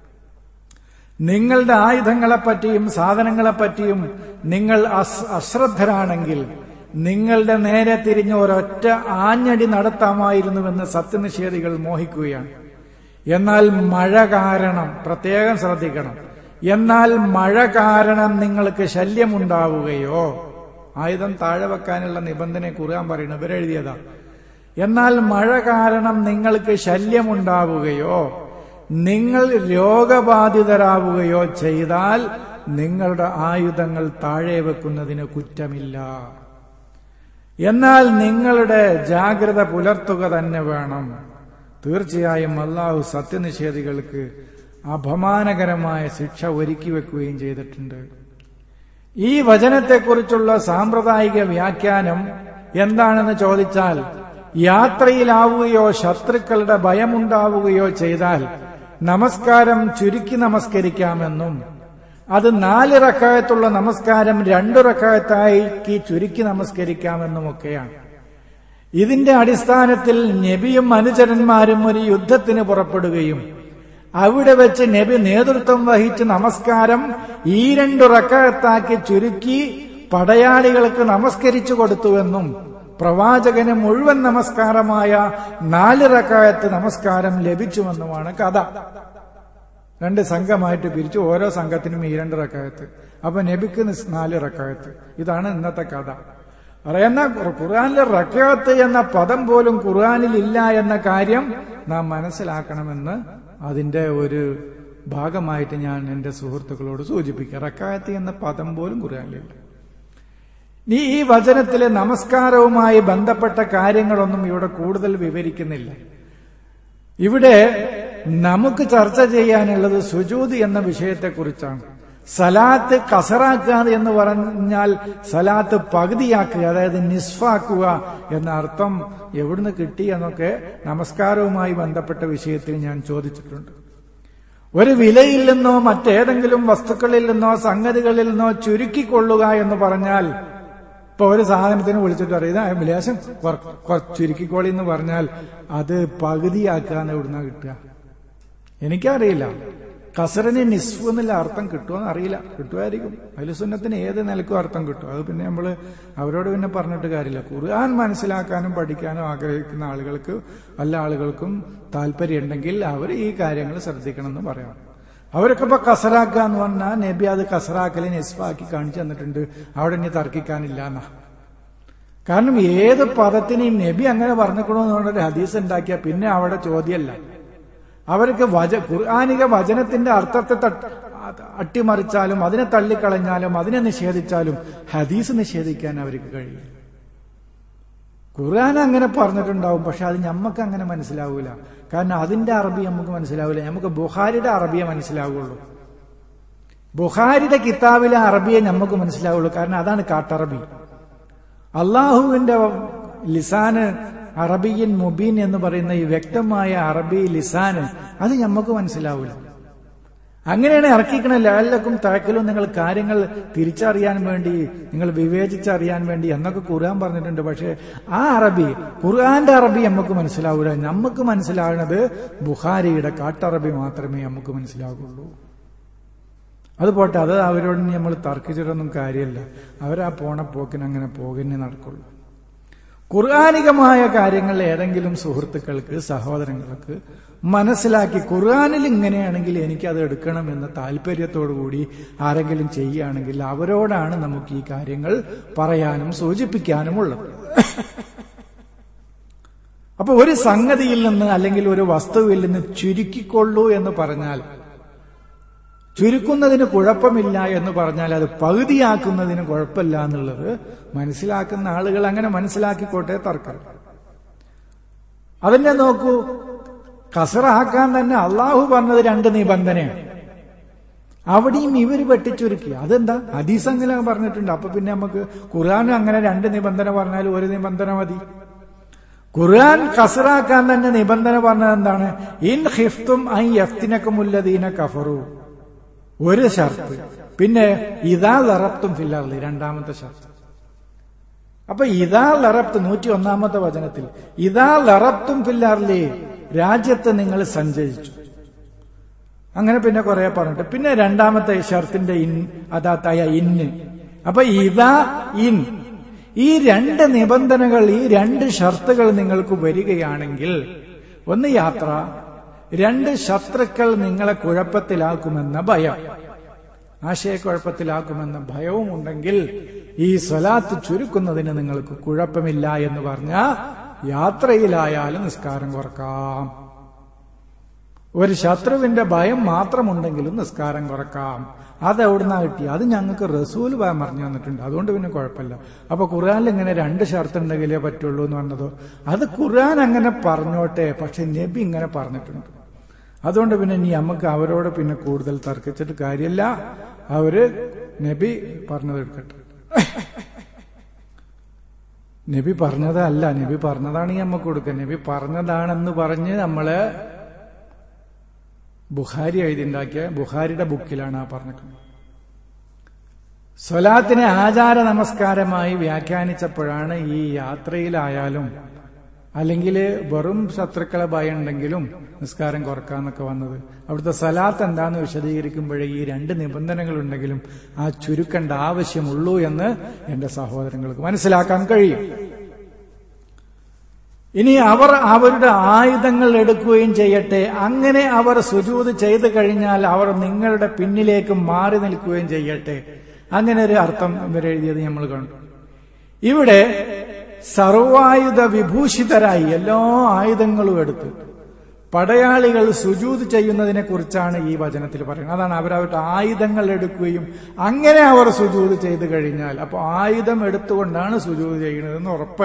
നിങ്ങളുടെ ആയുധങ്ങളെപ്പറ്റിയും സാധനങ്ങളെപ്പറ്റിയും നിങ്ങൾ അശ്രദ്ധരാണെങ്കിൽ നിങ്ങളുടെ നേരെ തിരിഞ്ഞ് ഒരൊറ്റ ആഞ്ഞടി നടത്താമായിരുന്നുവെന്ന് സത്യനിഷേധികൾ മോഹിക്കുകയാണ് എന്നാൽ മഴ കാരണം പ്രത്യേകം ശ്രദ്ധിക്കണം എന്നാൽ മഴ കാരണം നിങ്ങൾക്ക് ശല്യമുണ്ടാവുകയോ ആയുധം താഴെ വെക്കാനുള്ള നിബന്ധന കുറാൻ പറയുന്നു ഇവരെഴുതിയതാ എന്നാൽ മഴ കാരണം നിങ്ങൾക്ക് ശല്യമുണ്ടാവുകയോ നിങ്ങൾ രോഗബാധിതരാവുകയോ ചെയ്താൽ നിങ്ങളുടെ ആയുധങ്ങൾ താഴെ വെക്കുന്നതിന് കുറ്റമില്ല എന്നാൽ നിങ്ങളുടെ ജാഗ്രത പുലർത്തുക തന്നെ വേണം തീർച്ചയായും അള്ളാഹു സത്യനിഷേധികൾക്ക് അപമാനകരമായ ശിക്ഷ ഒരുക്കി വെക്കുകയും ചെയ്തിട്ടുണ്ട് ഈ വചനത്തെക്കുറിച്ചുള്ള സാമ്പ്രദായിക വ്യാഖ്യാനം എന്താണെന്ന് ചോദിച്ചാൽ യാത്രയിലാവുകയോ ശത്രുക്കളുടെ ഭയമുണ്ടാവുകയോ ചെയ്താൽ നമസ്കാരം ചുരുക്കി നമസ്കരിക്കാമെന്നും അത് നാല് റക്കായത്തുള്ള നമസ്കാരം രണ്ടു റക്കായത്തായി ചുരുക്കി നമസ്കരിക്കാമെന്നുമൊക്കെയാണ് ഇതിന്റെ അടിസ്ഥാനത്തിൽ നബിയും അനുചരന്മാരും ഒരു യുദ്ധത്തിന് പുറപ്പെടുകയും അവിടെ വെച്ച് നബി നേതൃത്വം വഹിച്ച് നമസ്കാരം ഈ രണ്ടു റക്കായത്താക്കി ചുരുക്കി പടയാളികൾക്ക് നമസ്കരിച്ചു കൊടുത്തുവെന്നും പ്രവാചകന് മുഴുവൻ നമസ്കാരമായ നാല് റക്കായത്ത് നമസ്കാരം ലഭിച്ചുവെന്നുമാണ് കഥ രണ്ട് സംഘമായിട്ട് പിരിച്ചു ഓരോ സംഘത്തിനും ഈ രണ്ട് റക്കായത്ത് അപ്പൊ നബിക്ക് നാല് റക്കായത്ത് ഇതാണ് ഇന്നത്തെ കഥ പറയുന്ന ഖുർആാനിലെ റക്കാത്ത് എന്ന പദം പോലും ഖുർആാനിൽ ഇല്ല എന്ന കാര്യം നാം മനസ്സിലാക്കണമെന്ന് അതിന്റെ ഒരു ഭാഗമായിട്ട് ഞാൻ എന്റെ സുഹൃത്തുക്കളോട് സൂചിപ്പിക്കുക റക്കായത്ത് എന്ന പദം പോലും ഖുർആാനിലില്ല നീ ഈ വചനത്തിലെ നമസ്കാരവുമായി ബന്ധപ്പെട്ട കാര്യങ്ങളൊന്നും ഇവിടെ കൂടുതൽ വിവരിക്കുന്നില്ല ഇവിടെ നമുക്ക് ചർച്ച ചെയ്യാനുള്ളത് സുജൂത് എന്ന വിഷയത്തെക്കുറിച്ചാണ് സലാത്ത് കസറാക്കുക എന്ന് പറഞ്ഞാൽ സലാത്ത് പകുതിയാക്കുക അതായത് നിസ്ഫാക്കുക എന്ന അർത്ഥം എവിടുന്ന് കിട്ടി എന്നൊക്കെ നമസ്കാരവുമായി ബന്ധപ്പെട്ട വിഷയത്തിൽ ഞാൻ ചോദിച്ചിട്ടുണ്ട് ഒരു വിലയിൽ നിന്നോ മറ്റേതെങ്കിലും വസ്തുക്കളിൽ നിന്നോ സംഗതികളിൽ നിന്നോ ചുരുക്കിക്കൊള്ളുക എന്ന് പറഞ്ഞാൽ ഇപ്പൊ ഒരു സാധനത്തിന് വിളിച്ചിട്ട് പറയും ഇതാ വിലാസം ചുരുക്കിക്കോളി എന്ന് പറഞ്ഞാൽ അത് പകുതിയാക്കുക എന്ന് എവിടുന്ന കിട്ടുക എനിക്കറിയില്ല കസറിന് നിസ്ഫു എന്നുള്ള അർത്ഥം കിട്ടുമെന്ന് അറിയില്ല കിട്ടുമായിരിക്കും അലുസുന്നത്തിന് ഏത് നിലക്കും അർത്ഥം കിട്ടും അത് പിന്നെ നമ്മൾ അവരോട് പിന്നെ പറഞ്ഞിട്ട് കാര്യമില്ല ഖുർആൻ മനസ്സിലാക്കാനും പഠിക്കാനും ആഗ്രഹിക്കുന്ന ആളുകൾക്ക് എല്ലാ ആളുകൾക്കും താല്പര്യമുണ്ടെങ്കിൽ അവർ ഈ കാര്യങ്ങൾ ശ്രദ്ധിക്കണമെന്ന് പറയാം അവരൊക്കെ ഇപ്പൊ കസറാക്കുക എന്ന് പറഞ്ഞാൽ നബി അത് കസറാക്കലി നെസ്ഫാക്കി കാണിച്ചു തന്നിട്ടുണ്ട് അവിടെ ഇനി തർക്കിക്കാനില്ല എന്നാ കാരണം ഏത് പദത്തിനെയും നബി അങ്ങനെ പറഞ്ഞിക്കണമെന്ന് പറഞ്ഞൊരു ഹദീസ് ഉണ്ടാക്കിയ പിന്നെ അവിടെ ചോദ്യമല്ല അവർക്ക് വച ഖുർആാനിക വചനത്തിന്റെ അർത്ഥത്തെ അട്ടിമറിച്ചാലും അതിനെ തള്ളിക്കളഞ്ഞാലും അതിനെ നിഷേധിച്ചാലും ഹദീസ് നിഷേധിക്കാൻ അവർക്ക് കഴിയും ഖുർആൻ അങ്ങനെ പറഞ്ഞിട്ടുണ്ടാവും പക്ഷെ അത് ഞമ്മക്ക് അങ്ങനെ മനസ്സിലാവൂല കാരണം അതിന്റെ അറബി നമുക്ക് മനസ്സിലാവില്ല നമുക്ക് ബുഹാരിയുടെ അറബിയെ മനസ്സിലാവുള്ളൂ ബുഹാരിയുടെ കിതാബിലെ അറബിയെ നമുക്ക് മനസ്സിലാവുള്ളൂ കാരണം അതാണ് കാട്ടറബി അള്ളാഹുവിന്റെ ലിസാന് അറബിയൻ മുബീൻ എന്ന് പറയുന്ന ഈ വ്യക്തമായ അറബി ലിസാന് അത് നമുക്ക് മനസ്സിലാവില്ല അങ്ങനെയാണ് ഇറക്കിക്കണ ലാലക്കും തഴക്കലും നിങ്ങൾ കാര്യങ്ങൾ തിരിച്ചറിയാൻ വേണ്ടി നിങ്ങൾ വിവേചിച്ചറിയാൻ വേണ്ടി എന്നൊക്കെ ഖുർആൻ പറഞ്ഞിട്ടുണ്ട് പക്ഷേ ആ അറബി ഖുർആന്റെ അറബി നമുക്ക് മനസ്സിലാവില്ല നമുക്ക് മനസ്സിലാവുന്നത് ബുഹാരിയുടെ കാട്ടറബി മാത്രമേ നമുക്ക് മനസ്സിലാകുള്ളൂ അത് പോട്ടെ അത് അവരോട് നമ്മൾ തർക്കിച്ചിട്ടൊന്നും കാര്യമില്ല അവരാ പോണ പോക്കിന് അങ്ങനെ പോകുന്നേ നടക്കുള്ളൂ ഖുർആാനികമായ കാര്യങ്ങൾ ഏതെങ്കിലും സുഹൃത്തുക്കൾക്ക് സഹോദരങ്ങൾക്ക് മനസ്സിലാക്കി ഖുർആാനിൽ ഇങ്ങനെയാണെങ്കിൽ എനിക്കത് എടുക്കണം എന്ന താല്പര്യത്തോടു കൂടി ആരെങ്കിലും ചെയ്യുകയാണെങ്കിൽ അവരോടാണ് നമുക്ക് ഈ കാര്യങ്ങൾ പറയാനും സൂചിപ്പിക്കാനും ഉള്ളത് അപ്പൊ ഒരു സംഗതിയിൽ നിന്ന് അല്ലെങ്കിൽ ഒരു വസ്തുവിൽ നിന്ന് ചുരുക്കിക്കൊള്ളൂ എന്ന് പറഞ്ഞാൽ ചുരുക്കുന്നതിന് കുഴപ്പമില്ല എന്ന് പറഞ്ഞാൽ അത് പകുതിയാക്കുന്നതിന് കുഴപ്പമില്ല എന്നുള്ളത് മനസ്സിലാക്കുന്ന ആളുകൾ അങ്ങനെ മനസ്സിലാക്കിക്കോട്ടെ തർക്കം അതിനെ നോക്കൂ കസറാക്കാൻ തന്നെ അള്ളാഹു പറഞ്ഞത് രണ്ട് നിബന്ധനയാണ് അവിടെയും ഇവർ വെട്ടിച്ചുരുക്കി അതെന്താ ഹദീസ് അങ്ങനെ പറഞ്ഞിട്ടുണ്ട് അപ്പൊ പിന്നെ നമുക്ക് ഖുർആാനും അങ്ങനെ രണ്ട് നിബന്ധന പറഞ്ഞാൽ ഒരു നിബന്ധന മതി ഖുർആൻ കസറാക്കാൻ തന്നെ നിബന്ധന പറഞ്ഞത് എന്താണ് ഇൻ ഹിഫ്തും ഐ യഫ്തിനക്കുമുല്ലദീന കഫറു ഒരു ഷർത്ത് പിന്നെ ഇതാ ലറപ്തും ഫില്ലാർലി രണ്ടാമത്തെ ഷർത്ത് അപ്പൊ ഇതാ ലറപ്ത് നൂറ്റി ഒന്നാമത്തെ വചനത്തിൽ ഇതാ ലറപ്തും ഫില്ലാർലി രാജ്യത്ത് നിങ്ങൾ സഞ്ചരിച്ചു അങ്ങനെ പിന്നെ കുറെ പറഞ്ഞിട്ട് പിന്നെ രണ്ടാമത്തെ ഷർത്തിന്റെ ഇൻ അതാത്തായ ഇന്ന് അപ്പൊ ഇതാ ഇൻ ഈ രണ്ട് നിബന്ധനകൾ ഈ രണ്ട് ഷർത്തുകൾ നിങ്ങൾക്ക് വരികയാണെങ്കിൽ ഒന്ന് യാത്ര രണ്ട് ശത്രുക്കൾ നിങ്ങളെ കുഴപ്പത്തിലാക്കുമെന്ന ഭയം ആശയക്കുഴപ്പത്തിലാക്കുമെന്ന ഭയവും ഉണ്ടെങ്കിൽ ഈ സ്വലാത്ത് ചുരുക്കുന്നതിന് നിങ്ങൾക്ക് കുഴപ്പമില്ല എന്ന് പറഞ്ഞ യാത്രയിലായാലും നിസ്കാരം കുറക്കാം ഒരു ശത്രുവിന്റെ ഭയം മാത്രമുണ്ടെങ്കിലും നിസ്കാരം കുറക്കാം അത് എവിടുന്നാ കിട്ടി അത് ഞങ്ങൾക്ക് റസൂൽ പറഞ്ഞു തന്നിട്ടുണ്ട് അതുകൊണ്ട് പിന്നെ കുഴപ്പമില്ല അപ്പൊ ഖുർആാനിൽ ഇങ്ങനെ രണ്ട് ഷർത്ത് ഉണ്ടെങ്കിലേ പറ്റുള്ളൂ എന്ന് പറഞ്ഞതോ അത് ഖുർആൻ അങ്ങനെ പറഞ്ഞോട്ടെ പക്ഷെ നബി ഇങ്ങനെ പറഞ്ഞിട്ടുണ്ട് അതുകൊണ്ട് പിന്നെ ഇനി നമുക്ക് അവരോട് പിന്നെ കൂടുതൽ തർക്കിച്ചിട്ട് കാര്യമില്ല അവര് നബി പറഞ്ഞത് എടുക്കട്ടെ നബി പറഞ്ഞതല്ല നബി പറഞ്ഞതാണ് നമുക്ക് കൊടുക്കുക നബി പറഞ്ഞതാണെന്ന് പറഞ്ഞ് നമ്മള് ബുഹാരി എഴുതിണ്ടാക്കിയ ബുഹാരിയുടെ ബുക്കിലാണ് ആ പറഞ്ഞിട്ടുള്ളത് സ്വലാത്തിനെ ആചാര നമസ്കാരമായി വ്യാഖ്യാനിച്ചപ്പോഴാണ് ഈ യാത്രയിലായാലും അല്ലെങ്കിൽ വെറും ശത്രുക്കളെ ഭയം ഉണ്ടെങ്കിലും നിസ്കാരം കുറക്കാന്നൊക്കെ വന്നത് അവിടുത്തെ സലാത്ത് എന്താന്ന് വിശദീകരിക്കുമ്പോഴേ ഈ രണ്ട് നിബന്ധനകൾ ഉണ്ടെങ്കിലും ആ ചുരുക്കേണ്ട ആവശ്യമുള്ളൂ എന്ന് എന്റെ സഹോദരങ്ങൾക്ക് മനസ്സിലാക്കാൻ കഴിയും ഇനി അവർ അവരുടെ ആയുധങ്ങൾ എടുക്കുകയും ചെയ്യട്ടെ അങ്ങനെ അവർ സുജൂത് ചെയ്തു കഴിഞ്ഞാൽ അവർ നിങ്ങളുടെ പിന്നിലേക്ക് മാറി നിൽക്കുകയും ചെയ്യട്ടെ അങ്ങനെ ഒരു അർത്ഥം ഇവരെഴുതിയത് നമ്മൾ കണ്ടു ഇവിടെ സർവായുധ വിഭൂഷിതരായി എല്ലാ ആയുധങ്ങളും എടുത്ത് പടയാളികൾ സുജൂത് ചെയ്യുന്നതിനെ കുറിച്ചാണ് ഈ വചനത്തിൽ പറയുന്നത് അതാണ് അവരവരുടെ ആയുധങ്ങൾ എടുക്കുകയും അങ്ങനെ അവർ സുജൂത് ചെയ്തു കഴിഞ്ഞാൽ അപ്പൊ ആയുധം എടുത്തുകൊണ്ടാണ് സുജൂത് ചെയ്യുന്നതെന്ന് ഉറപ്പ്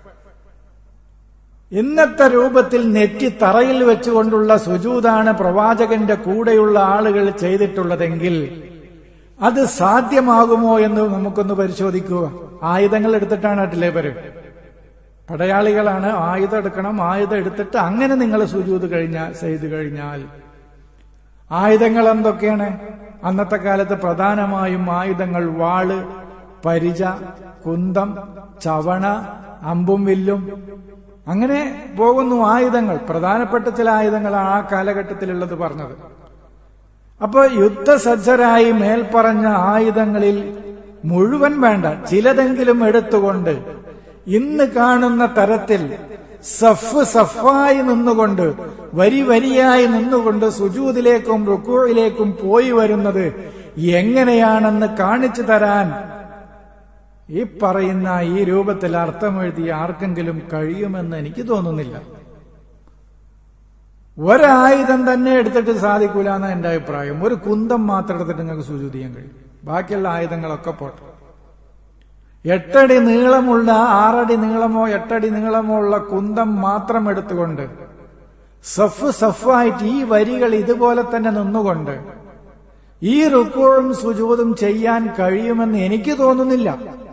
ഇന്നത്തെ രൂപത്തിൽ നെറ്റി തറയിൽ വെച്ചുകൊണ്ടുള്ള സുജൂതാണ് പ്രവാചകന്റെ കൂടെയുള്ള ആളുകൾ ചെയ്തിട്ടുള്ളതെങ്കിൽ അത് സാധ്യമാകുമോ എന്ന് നമുക്കൊന്ന് പരിശോധിക്കുക ആയുധങ്ങൾ എടുത്തിട്ടാണ് അട്ടില്ലേ പേര് പടയാളികളാണ് ആയുധം എടുക്കണം ആയുധം എടുത്തിട്ട് അങ്ങനെ നിങ്ങൾ സുജൂത് കഴിഞ്ഞാൽ ചെയ്തു കഴിഞ്ഞാൽ ആയുധങ്ങൾ എന്തൊക്കെയാണ് അന്നത്തെ കാലത്ത് പ്രധാനമായും ആയുധങ്ങൾ വാള് പരിച കുന്തം ചവണ അമ്പും വില്ലും അങ്ങനെ പോകുന്നു ആയുധങ്ങൾ പ്രധാനപ്പെട്ട ചില ആയുധങ്ങൾ ആ കാലഘട്ടത്തിലുള്ളത് പറഞ്ഞത് അപ്പൊ യുദ്ധസജ്ജരായി മേൽപ്പറഞ്ഞ ആയുധങ്ങളിൽ മുഴുവൻ വേണ്ട ചിലതെങ്കിലും എടുത്തുകൊണ്ട് ഇന്ന് കാണുന്ന തരത്തിൽ സഫ് സഫായി നിന്നുകൊണ്ട് വരി വരിയായി നിന്നുകൊണ്ട് സുജൂതിലേക്കും റുക്കൂയിലേക്കും പോയി വരുന്നത് എങ്ങനെയാണെന്ന് കാണിച്ചു തരാൻ ഈ പറയുന്ന ഈ രൂപത്തിൽ അർത്ഥമെഴുതി ആർക്കെങ്കിലും കഴിയുമെന്ന് എനിക്ക് തോന്നുന്നില്ല ഒരായുധം തന്നെ എടുത്തിട്ട് സാധിക്കൂല എന്നാണ് എന്റെ അഭിപ്രായം ഒരു കുന്തം മാത്രം എടുത്തിട്ട് നിങ്ങൾക്ക് സുജൂതി ചെയ്യാൻ കഴിയും ബാക്കിയുള്ള ആയുധങ്ങളൊക്കെ പോട്ടെ എട്ടടി നീളമുള്ള ആറടി നീളമോ എട്ടടി നീളമോ ഉള്ള കുന്തം മാത്രം എടുത്തുകൊണ്ട് സഫ് സഫായിട്ട് ഈ വരികൾ ഇതുപോലെ തന്നെ നിന്നുകൊണ്ട് ഈ റുക്കോഴും സുജൂതും ചെയ്യാൻ കഴിയുമെന്ന് എനിക്ക് തോന്നുന്നില്ല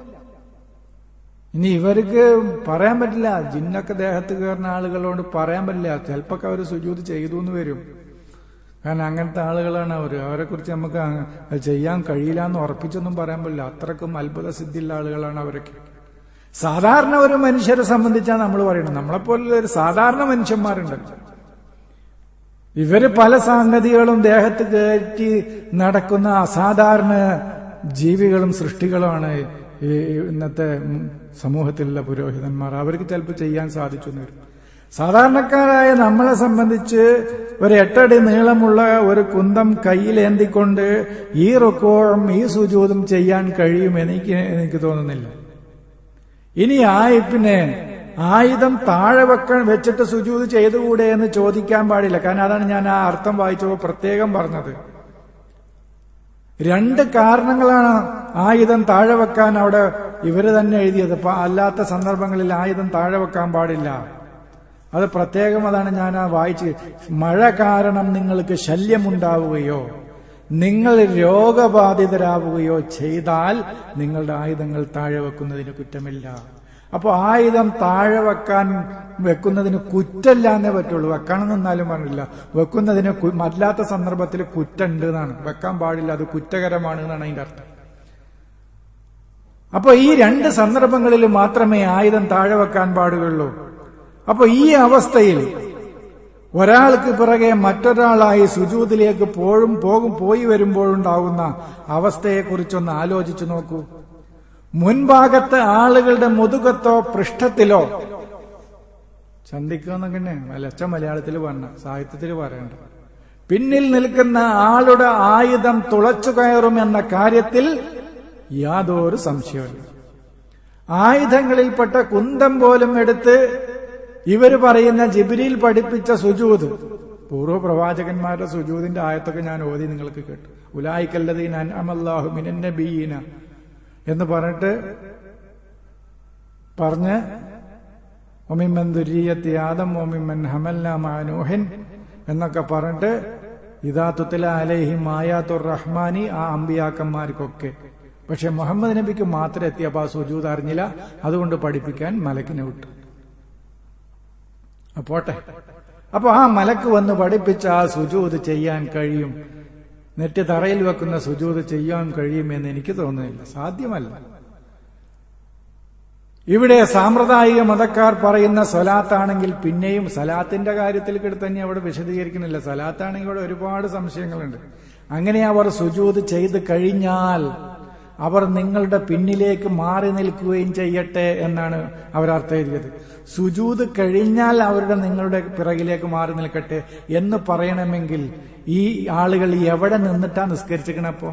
ഇനി ഇവർക്ക് പറയാൻ പറ്റില്ല ജിന്നൊക്കെ ദേഹത്ത് കയറുന്ന ആളുകളോട് പറയാൻ പറ്റില്ല ചിലപ്പോ അവർ സുജൂത് ചെയ്തു എന്ന് വരും കാരണം അങ്ങനത്തെ ആളുകളാണ് അവർ അവരെ കുറിച്ച് നമുക്ക് അത് ചെയ്യാൻ കഴിയില്ല എന്ന് ഉറപ്പിച്ചൊന്നും പറയാൻ പറ്റില്ല അത്രക്കും അത്ഭുത സിദ്ധിയുള്ള ആളുകളാണ് അവരൊക്കെ സാധാരണ ഒരു മനുഷ്യരെ സംബന്ധിച്ചാണ് നമ്മൾ പറയുന്നത് നമ്മളെപ്പോലുള്ള ഒരു സാധാരണ മനുഷ്യന്മാരുണ്ടല്ലോ ഇവര് പല സംഗതികളും ദേഹത്ത് കയറ്റി നടക്കുന്ന അസാധാരണ ജീവികളും സൃഷ്ടികളുമാണ് ഈ ഇന്നത്തെ സമൂഹത്തിലുള്ള പുരോഹിതന്മാർ അവർക്ക് ചിലപ്പോൾ ചെയ്യാൻ സാധിച്ചു എന്ന് വരും സാധാരണക്കാരായ നമ്മളെ സംബന്ധിച്ച് ഒരു എട്ടടി നീളമുള്ള ഒരു കുന്തം കയ്യിലേന്തിക്കൊണ്ട് ഈ റുക്കോഴും ഈ സുജൂതും ചെയ്യാൻ കഴിയും എനിക്ക് എനിക്ക് തോന്നുന്നില്ല ഇനി ആയി പിന്നെ ആയുധം താഴെ വെക്ക വെച്ചിട്ട് സുജൂത് ചെയ്തുകൂടെ എന്ന് ചോദിക്കാൻ പാടില്ല കാരണം അതാണ് ഞാൻ ആ അർത്ഥം വായിച്ചപ്പോൾ പ്രത്യേകം പറഞ്ഞത് രണ്ട് കാരണങ്ങളാണ് ആയുധം താഴെ വെക്കാൻ അവിടെ ഇവര് തന്നെ എഴുതിയത് അല്ലാത്ത സന്ദർഭങ്ങളിൽ ആയുധം താഴെ വെക്കാൻ പാടില്ല അത് പ്രത്യേകം അതാണ് ഞാൻ ആ വായിച്ച് മഴ കാരണം നിങ്ങൾക്ക് ശല്യമുണ്ടാവുകയോ നിങ്ങൾ രോഗബാധിതരാവുകയോ ചെയ്താൽ നിങ്ങളുടെ ആയുധങ്ങൾ താഴെ വെക്കുന്നതിന് കുറ്റമില്ല അപ്പോൾ ആയുധം താഴെ വെക്കാൻ വെക്കുന്നതിന് കുറ്റല്ല എന്നേ പറ്റുള്ളൂ വെക്കണമെന്നാലും പറഞ്ഞില്ല വെക്കുന്നതിന് അല്ലാത്ത സന്ദർഭത്തിൽ കുറ്റുണ്ട് എന്നാണ് വെക്കാൻ പാടില്ല അത് കുറ്റകരമാണ് എന്നാണ് അതിന്റെ അർത്ഥം അപ്പൊ ഈ രണ്ട് സന്ദർഭങ്ങളിൽ മാത്രമേ ആയുധം താഴെ വെക്കാൻ പാടുകയുള്ളൂ അപ്പൊ ഈ അവസ്ഥയിൽ ഒരാൾക്ക് പിറകെ മറ്റൊരാളായി സുജൂതിലേക്ക് പോഴും പോകും പോയി വരുമ്പോഴുണ്ടാകുന്ന അവസ്ഥയെക്കുറിച്ചൊന്ന് ആലോചിച്ചു നോക്കൂ മുൻഭാഗത്ത് ആളുകളുടെ മുതുകത്തോ പൃഷ്ഠത്തിലോ ചന്തിക്കുക ലച്ച മലയാളത്തിൽ പറഞ്ഞ സാഹിത്യത്തിൽ പറയണ്ട പിന്നിൽ നിൽക്കുന്ന ആളുടെ ആയുധം തുളച്ചു കയറും എന്ന കാര്യത്തിൽ യാതൊരു സംശയമില്ല ആയുധങ്ങളിൽപ്പെട്ട കുന്തം പോലും എടുത്ത് ഇവര് പറയുന്ന ജിബിരിയിൽ പഠിപ്പിച്ച സുജൂത് പൂർവ്വ പ്രവാചകന്മാരുടെ സുജൂതിന്റെ ആയത്തൊക്കെ ഞാൻ ഓതി നിങ്ങൾക്ക് കേട്ടു ഉലായിക്കല്ലതീൻ അമല്ലാഹു മിനന്നബീന എന്ന് പറഞ്ഞിട്ട് പറഞ്ഞ് ഒമിമ്മൻ ദുരീയത്തി ആദം ഒമിമ്മൻ ഹമല്ല മാനൂഹൻ എന്നൊക്കെ പറഞ്ഞിട്ട് ഇതാ തുത്തല അലൈഹിം ആയാത്തുർ റഹ്മാനി ആ അമ്പിയാക്കന്മാർക്കൊക്കെ പക്ഷെ മുഹമ്മദ് നബിക്ക് മാത്രം എത്തിയപ്പോ ആ സുജൂത് അറിഞ്ഞില്ല അതുകൊണ്ട് പഠിപ്പിക്കാൻ മലക്കിനെ വിട്ടു പോട്ടെ അപ്പൊ ആ മലക്ക് വന്ന് പഠിപ്പിച്ച ആ സുജൂത് ചെയ്യാൻ കഴിയും നെറ്റ് തറയിൽ വെക്കുന്ന സുജൂത് ചെയ്യാൻ കഴിയുമെന്ന് എനിക്ക് തോന്നുന്നില്ല സാധ്യമല്ല ഇവിടെ സാമ്പ്രദായിക മതക്കാർ പറയുന്ന സ്വലാത്താണെങ്കിൽ പിന്നെയും സലാത്തിന്റെ കാര്യത്തിൽ തന്നെ അവിടെ വിശദീകരിക്കുന്നില്ല സലാത്താണെങ്കിൽ ഇവിടെ ഒരുപാട് സംശയങ്ങളുണ്ട് അങ്ങനെ അവർ സുജൂത് ചെയ്ത് കഴിഞ്ഞാൽ അവർ നിങ്ങളുടെ പിന്നിലേക്ക് മാറി നിൽക്കുകയും ചെയ്യട്ടെ എന്നാണ് അവർ അർത്ഥം എഴുതിയത് സുജൂത് കഴിഞ്ഞാൽ അവരുടെ നിങ്ങളുടെ പിറകിലേക്ക് മാറി നിൽക്കട്ടെ എന്ന് പറയണമെങ്കിൽ ഈ ആളുകൾ എവിടെ നിന്നിട്ടാ നിസ്കരിച്ചിരിക്കണപ്പോ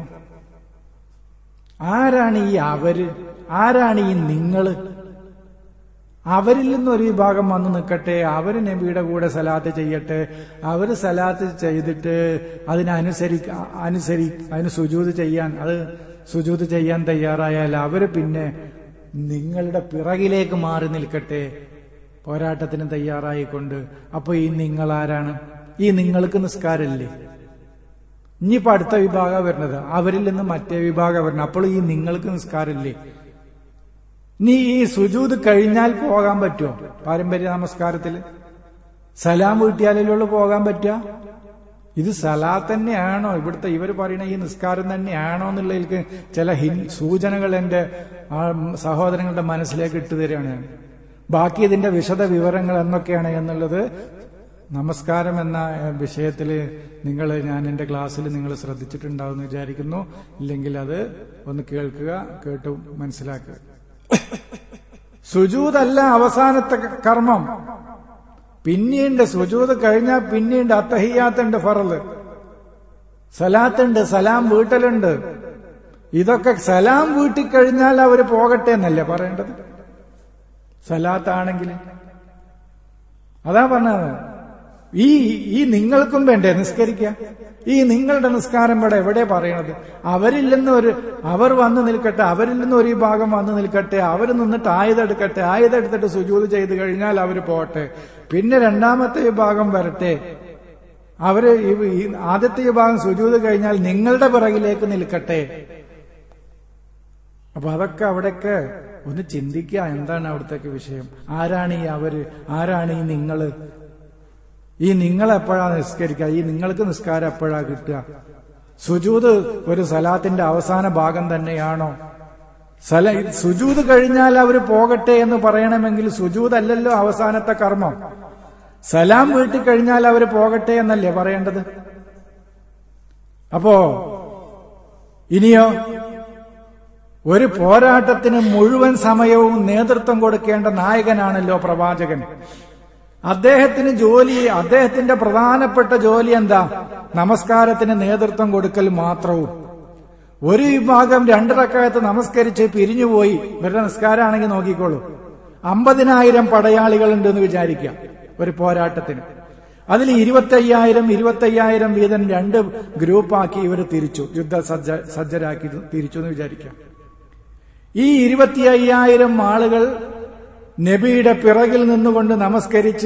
ആരാണ് ഈ അവര് ആരാണ് ഈ നിങ്ങള് അവരിൽ നിന്നൊരു വിഭാഗം വന്നു നിൽക്കട്ടെ അവര് നബിയുടെ കൂടെ സലാത്ത് ചെയ്യട്ടെ അവര് സലാത്ത് ചെയ്തിട്ട് അതിനനുസരി അനുസരി അതിന് സുജൂത് ചെയ്യാൻ അത് സുജൂത് ചെയ്യാൻ തയ്യാറായാൽ അവര് പിന്നെ നിങ്ങളുടെ പിറകിലേക്ക് മാറി നിൽക്കട്ടെ പോരാട്ടത്തിന് തയ്യാറായിക്കൊണ്ട് അപ്പൊ ഈ നിങ്ങൾ ആരാണ് ഈ നിങ്ങൾക്ക് നിസ്കാരമില്ലേ ഇനിയിപ്പോ അടുത്ത വിഭാഗം വരുന്നത് അവരിൽ നിന്ന് മറ്റേ വിഭാഗം വരണം അപ്പോൾ ഈ നിങ്ങൾക്ക് നിസ്കാരമില്ലേ നീ ഈ സുജൂത് കഴിഞ്ഞാൽ പോകാൻ പറ്റുമോ പാരമ്പര്യ നമസ്കാരത്തിൽ സലാം വീട്ടിയാലേ പോകാൻ പറ്റുക ഇത് സലാത്ത് തന്നെയാണോ ഇവിടുത്തെ ഇവർ പറയുന്ന ഈ നിസ്കാരം തന്നെയാണോ എന്നുള്ളതിലേക്ക് ചില ഹിൻ സൂചനകൾ എന്റെ ആ സഹോദരങ്ങളുടെ മനസ്സിലേക്ക് ഇട്ടു തരികയാണ് ബാക്കി ഇതിന്റെ വിശദ വിവരങ്ങൾ എന്നൊക്കെയാണ് എന്നുള്ളത് നമസ്കാരം എന്ന വിഷയത്തിൽ നിങ്ങൾ ഞാൻ എന്റെ ക്ലാസ്സിൽ നിങ്ങൾ ശ്രദ്ധിച്ചിട്ടുണ്ടാവും എന്ന് വിചാരിക്കുന്നു ഇല്ലെങ്കിൽ അത് ഒന്ന് കേൾക്കുക കേട്ടു മനസ്സിലാക്കുക സുജൂതല്ല അവസാനത്തെ കർമ്മം പിന്നീണ്ട് സുജൂത് കഴിഞ്ഞാൽ പിന്നീണ്ട് അത്തഹിയാത്തുണ്ട് ഫറല് സലാത്തുണ്ട് സലാം വീട്ടലുണ്ട് ഇതൊക്കെ സലാം വീട്ടിൽ കഴിഞ്ഞാൽ അവര് പോകട്ടെ എന്നല്ലേ പറയേണ്ടത് സലാത്താണെങ്കിൽ അതാ പറഞ്ഞത് ഈ ഈ നിങ്ങൾക്കും വേണ്ടേ നിസ്കരിക്കുക ഈ നിങ്ങളുടെ നിസ്കാരം ഇവിടെ എവിടെ പറയണത് അവരിൽ നിന്ന് ഒരു അവർ വന്ന് നിൽക്കട്ടെ അവരിൽ നിന്ന് ഒരു ഭാഗം വന്ന് നിൽക്കട്ടെ അവർ നിന്നിട്ട് ആയുധെടുക്കട്ടെ ആയുധെടുത്തിട്ട് സുജൂത് ചെയ്ത് കഴിഞ്ഞാൽ അവർ പോട്ടെ പിന്നെ രണ്ടാമത്തെ വിഭാഗം വരട്ടെ അവര് ഈ- ഈ ആദ്യത്തെ വിഭാഗം സുജൂത് കഴിഞ്ഞാൽ നിങ്ങളുടെ പിറകിലേക്ക് നിൽക്കട്ടെ അപ്പൊ അതൊക്കെ അവിടെയൊക്കെ ഒന്ന് ചിന്തിക്കുക എന്താണ് അവിടുത്തെ വിഷയം ആരാണ് ഈ അവര് ആരാണ് ഈ നിങ്ങള് ഈ നിങ്ങൾ എപ്പോഴാ നിസ്കരിക്കുക ഈ നിങ്ങൾക്ക് നിസ്കാരം എപ്പോഴാ കിട്ടുക സുജൂത് ഒരു സലാത്തിന്റെ അവസാന ഭാഗം തന്നെയാണോ സല സുജൂത് കഴിഞ്ഞാൽ അവർ പോകട്ടെ എന്ന് പറയണമെങ്കിൽ സുജൂത് അല്ലല്ലോ അവസാനത്തെ കർമ്മം സലാം വീട്ടിൽ കഴിഞ്ഞാൽ അവർ പോകട്ടെ എന്നല്ലേ പറയേണ്ടത് അപ്പോ ഇനിയോ ഒരു പോരാട്ടത്തിന് മുഴുവൻ സമയവും നേതൃത്വം കൊടുക്കേണ്ട നായകനാണല്ലോ പ്രവാചകൻ അദ്ദേഹത്തിന് ജോലി അദ്ദേഹത്തിന്റെ പ്രധാനപ്പെട്ട ജോലി എന്താ നമസ്കാരത്തിന് നേതൃത്വം കൊടുക്കൽ മാത്രവും ഒരു വിഭാഗം രണ്ടിറക്കാലത്ത് നമസ്കരിച്ച് പിരിഞ്ഞുപോയി ഇവരുടെ നിസ്കാരമാണെങ്കിൽ നോക്കിക്കോളൂ അമ്പതിനായിരം പടയാളികൾ ഉണ്ടെന്ന് വിചാരിക്കുക ഒരു പോരാട്ടത്തിന് അതിൽ ഇരുപത്തയ്യായിരം ഇരുപത്തയ്യായിരം വീതം രണ്ട് ഗ്രൂപ്പാക്കി ഇവർ തിരിച്ചു യുദ്ധ സജ്ജ സജ്ജരാക്കി തിരിച്ചു എന്ന് വിചാരിക്കാം ഈ ഇരുപത്തി അയ്യായിരം ആളുകൾ നബിയുടെ പിറകിൽ നിന്നുകൊണ്ട് നമസ്കരിച്ച്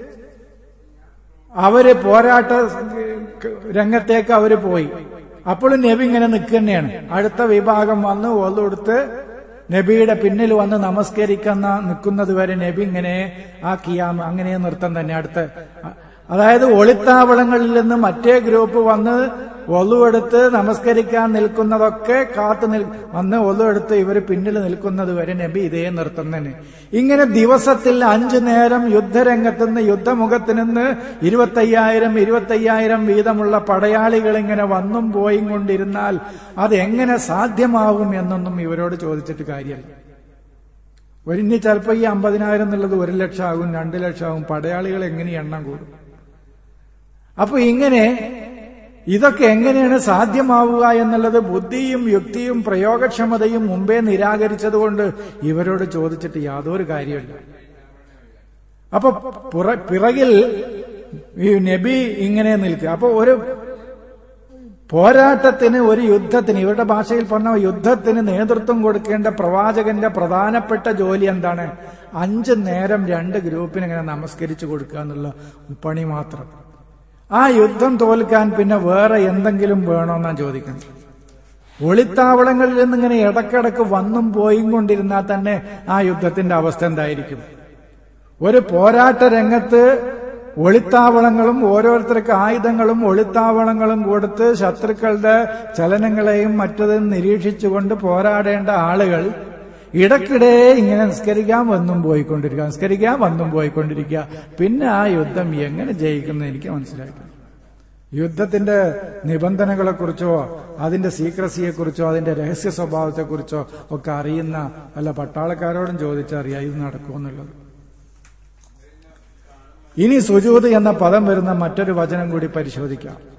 അവര് പോരാട്ട രംഗത്തേക്ക് അവര് പോയി അപ്പോഴും നബി ഇങ്ങനെ നിൽക്കുക തന്നെയാണ് അടുത്ത വിഭാഗം വന്ന് ഒന്നുകൊടുത്ത് നബിയുടെ പിന്നിൽ വന്ന് നമസ്കരിക്കുന്ന നിൽക്കുന്നത് വരെ നബി ഇങ്ങനെ ആ കിയാം അങ്ങനെ നൃത്തം തന്നെ അടുത്ത അതായത് ഒളിത്താവളങ്ങളിൽ നിന്ന് മറ്റേ ഗ്രൂപ്പ് വന്ന് ഒലുവെടുത്ത് നമസ്കരിക്കാൻ നിൽക്കുന്നതൊക്കെ കാത്തു നിൽ വന്ന് ഒലുവെടുത്ത് ഇവർ പിന്നിൽ നിൽക്കുന്നത് വരെ നബി ഇതേ നൃത്തം തന്നെ ഇങ്ങനെ ദിവസത്തിൽ അഞ്ചു നേരം യുദ്ധരംഗത്ത് നിന്ന് യുദ്ധമുഖത്ത് നിന്ന് ഇരുപത്തയ്യായിരം ഇരുപത്തയ്യായിരം വീതമുള്ള പടയാളികൾ ഇങ്ങനെ വന്നും പോയും കൊണ്ടിരുന്നാൽ അത് എങ്ങനെ സാധ്യമാകും എന്നൊന്നും ഇവരോട് ചോദിച്ചിട്ട് കാര്യമല്ല ഇനി ചിലപ്പോൾ ഈ അമ്പതിനായിരം എന്നുള്ളത് ഒരു ലക്ഷം ആകും രണ്ട് ലക്ഷം ആകും പടയാളികൾ എങ്ങനെ എണ്ണം കൂടും അപ്പൊ ഇങ്ങനെ ഇതൊക്കെ എങ്ങനെയാണ് സാധ്യമാവുക എന്നുള്ളത് ബുദ്ധിയും യുക്തിയും പ്രയോഗക്ഷമതയും മുമ്പേ നിരാകരിച്ചതുകൊണ്ട് ഇവരോട് ചോദിച്ചിട്ട് യാതൊരു കാര്യമില്ല അപ്പൊ പുറ- പിറകിൽ ഈ നബി ഇങ്ങനെ നിൽക്കുക അപ്പൊ ഒരു പോരാട്ടത്തിന് ഒരു യുദ്ധത്തിന് ഇവരുടെ ഭാഷയിൽ പറഞ്ഞ യുദ്ധത്തിന് നേതൃത്വം കൊടുക്കേണ്ട പ്രവാചകന്റെ പ്രധാനപ്പെട്ട ജോലി എന്താണ് അഞ്ച് നേരം രണ്ട് ഗ്രൂപ്പിന് ഇങ്ങനെ നമസ്കരിച്ചു കൊടുക്കുക എന്നുള്ള പണി മാത്രം ആ യുദ്ധം തോൽക്കാൻ പിന്നെ വേറെ എന്തെങ്കിലും വേണമെന്നാണ് ചോദിക്കുന്നത് ഒളിത്താവളങ്ങളിൽ നിന്നിങ്ങനെ ഇടക്കിടക്ക് വന്നും പോയും കൊണ്ടിരുന്നാൽ തന്നെ ആ യുദ്ധത്തിന്റെ അവസ്ഥ എന്തായിരിക്കും ഒരു പോരാട്ട രംഗത്ത് ഒളിത്താവളങ്ങളും ഓരോരുത്തർക്ക് ആയുധങ്ങളും ഒളിത്താവളങ്ങളും കൊടുത്ത് ശത്രുക്കളുടെ ചലനങ്ങളെയും മറ്റതും നിരീക്ഷിച്ചുകൊണ്ട് പോരാടേണ്ട ആളുകൾ ഇടയ്ക്കിടെ ഇങ്ങനെ നിസ്കരിക്കാൻ വന്നും പോയിക്കൊണ്ടിരിക്കുക നിസ്കരിക്കാൻ വന്നും പോയിക്കൊണ്ടിരിക്കുക പിന്നെ ആ യുദ്ധം എങ്ങനെ ജയിക്കുന്നത് എനിക്ക് മനസ്സിലാക്കി യുദ്ധത്തിന്റെ നിബന്ധനകളെക്കുറിച്ചോ അതിന്റെ സീക്രസിയെക്കുറിച്ചോ അതിന്റെ രഹസ്യ സ്വഭാവത്തെക്കുറിച്ചോ ഒക്കെ അറിയുന്ന വല്ല പട്ടാളക്കാരോടും ചോദിച്ചറിയാം ഇത് നടക്കുമെന്നുള്ളത് ഇനി സുജൂത് എന്ന പദം വരുന്ന മറ്റൊരു വചനം കൂടി പരിശോധിക്കാം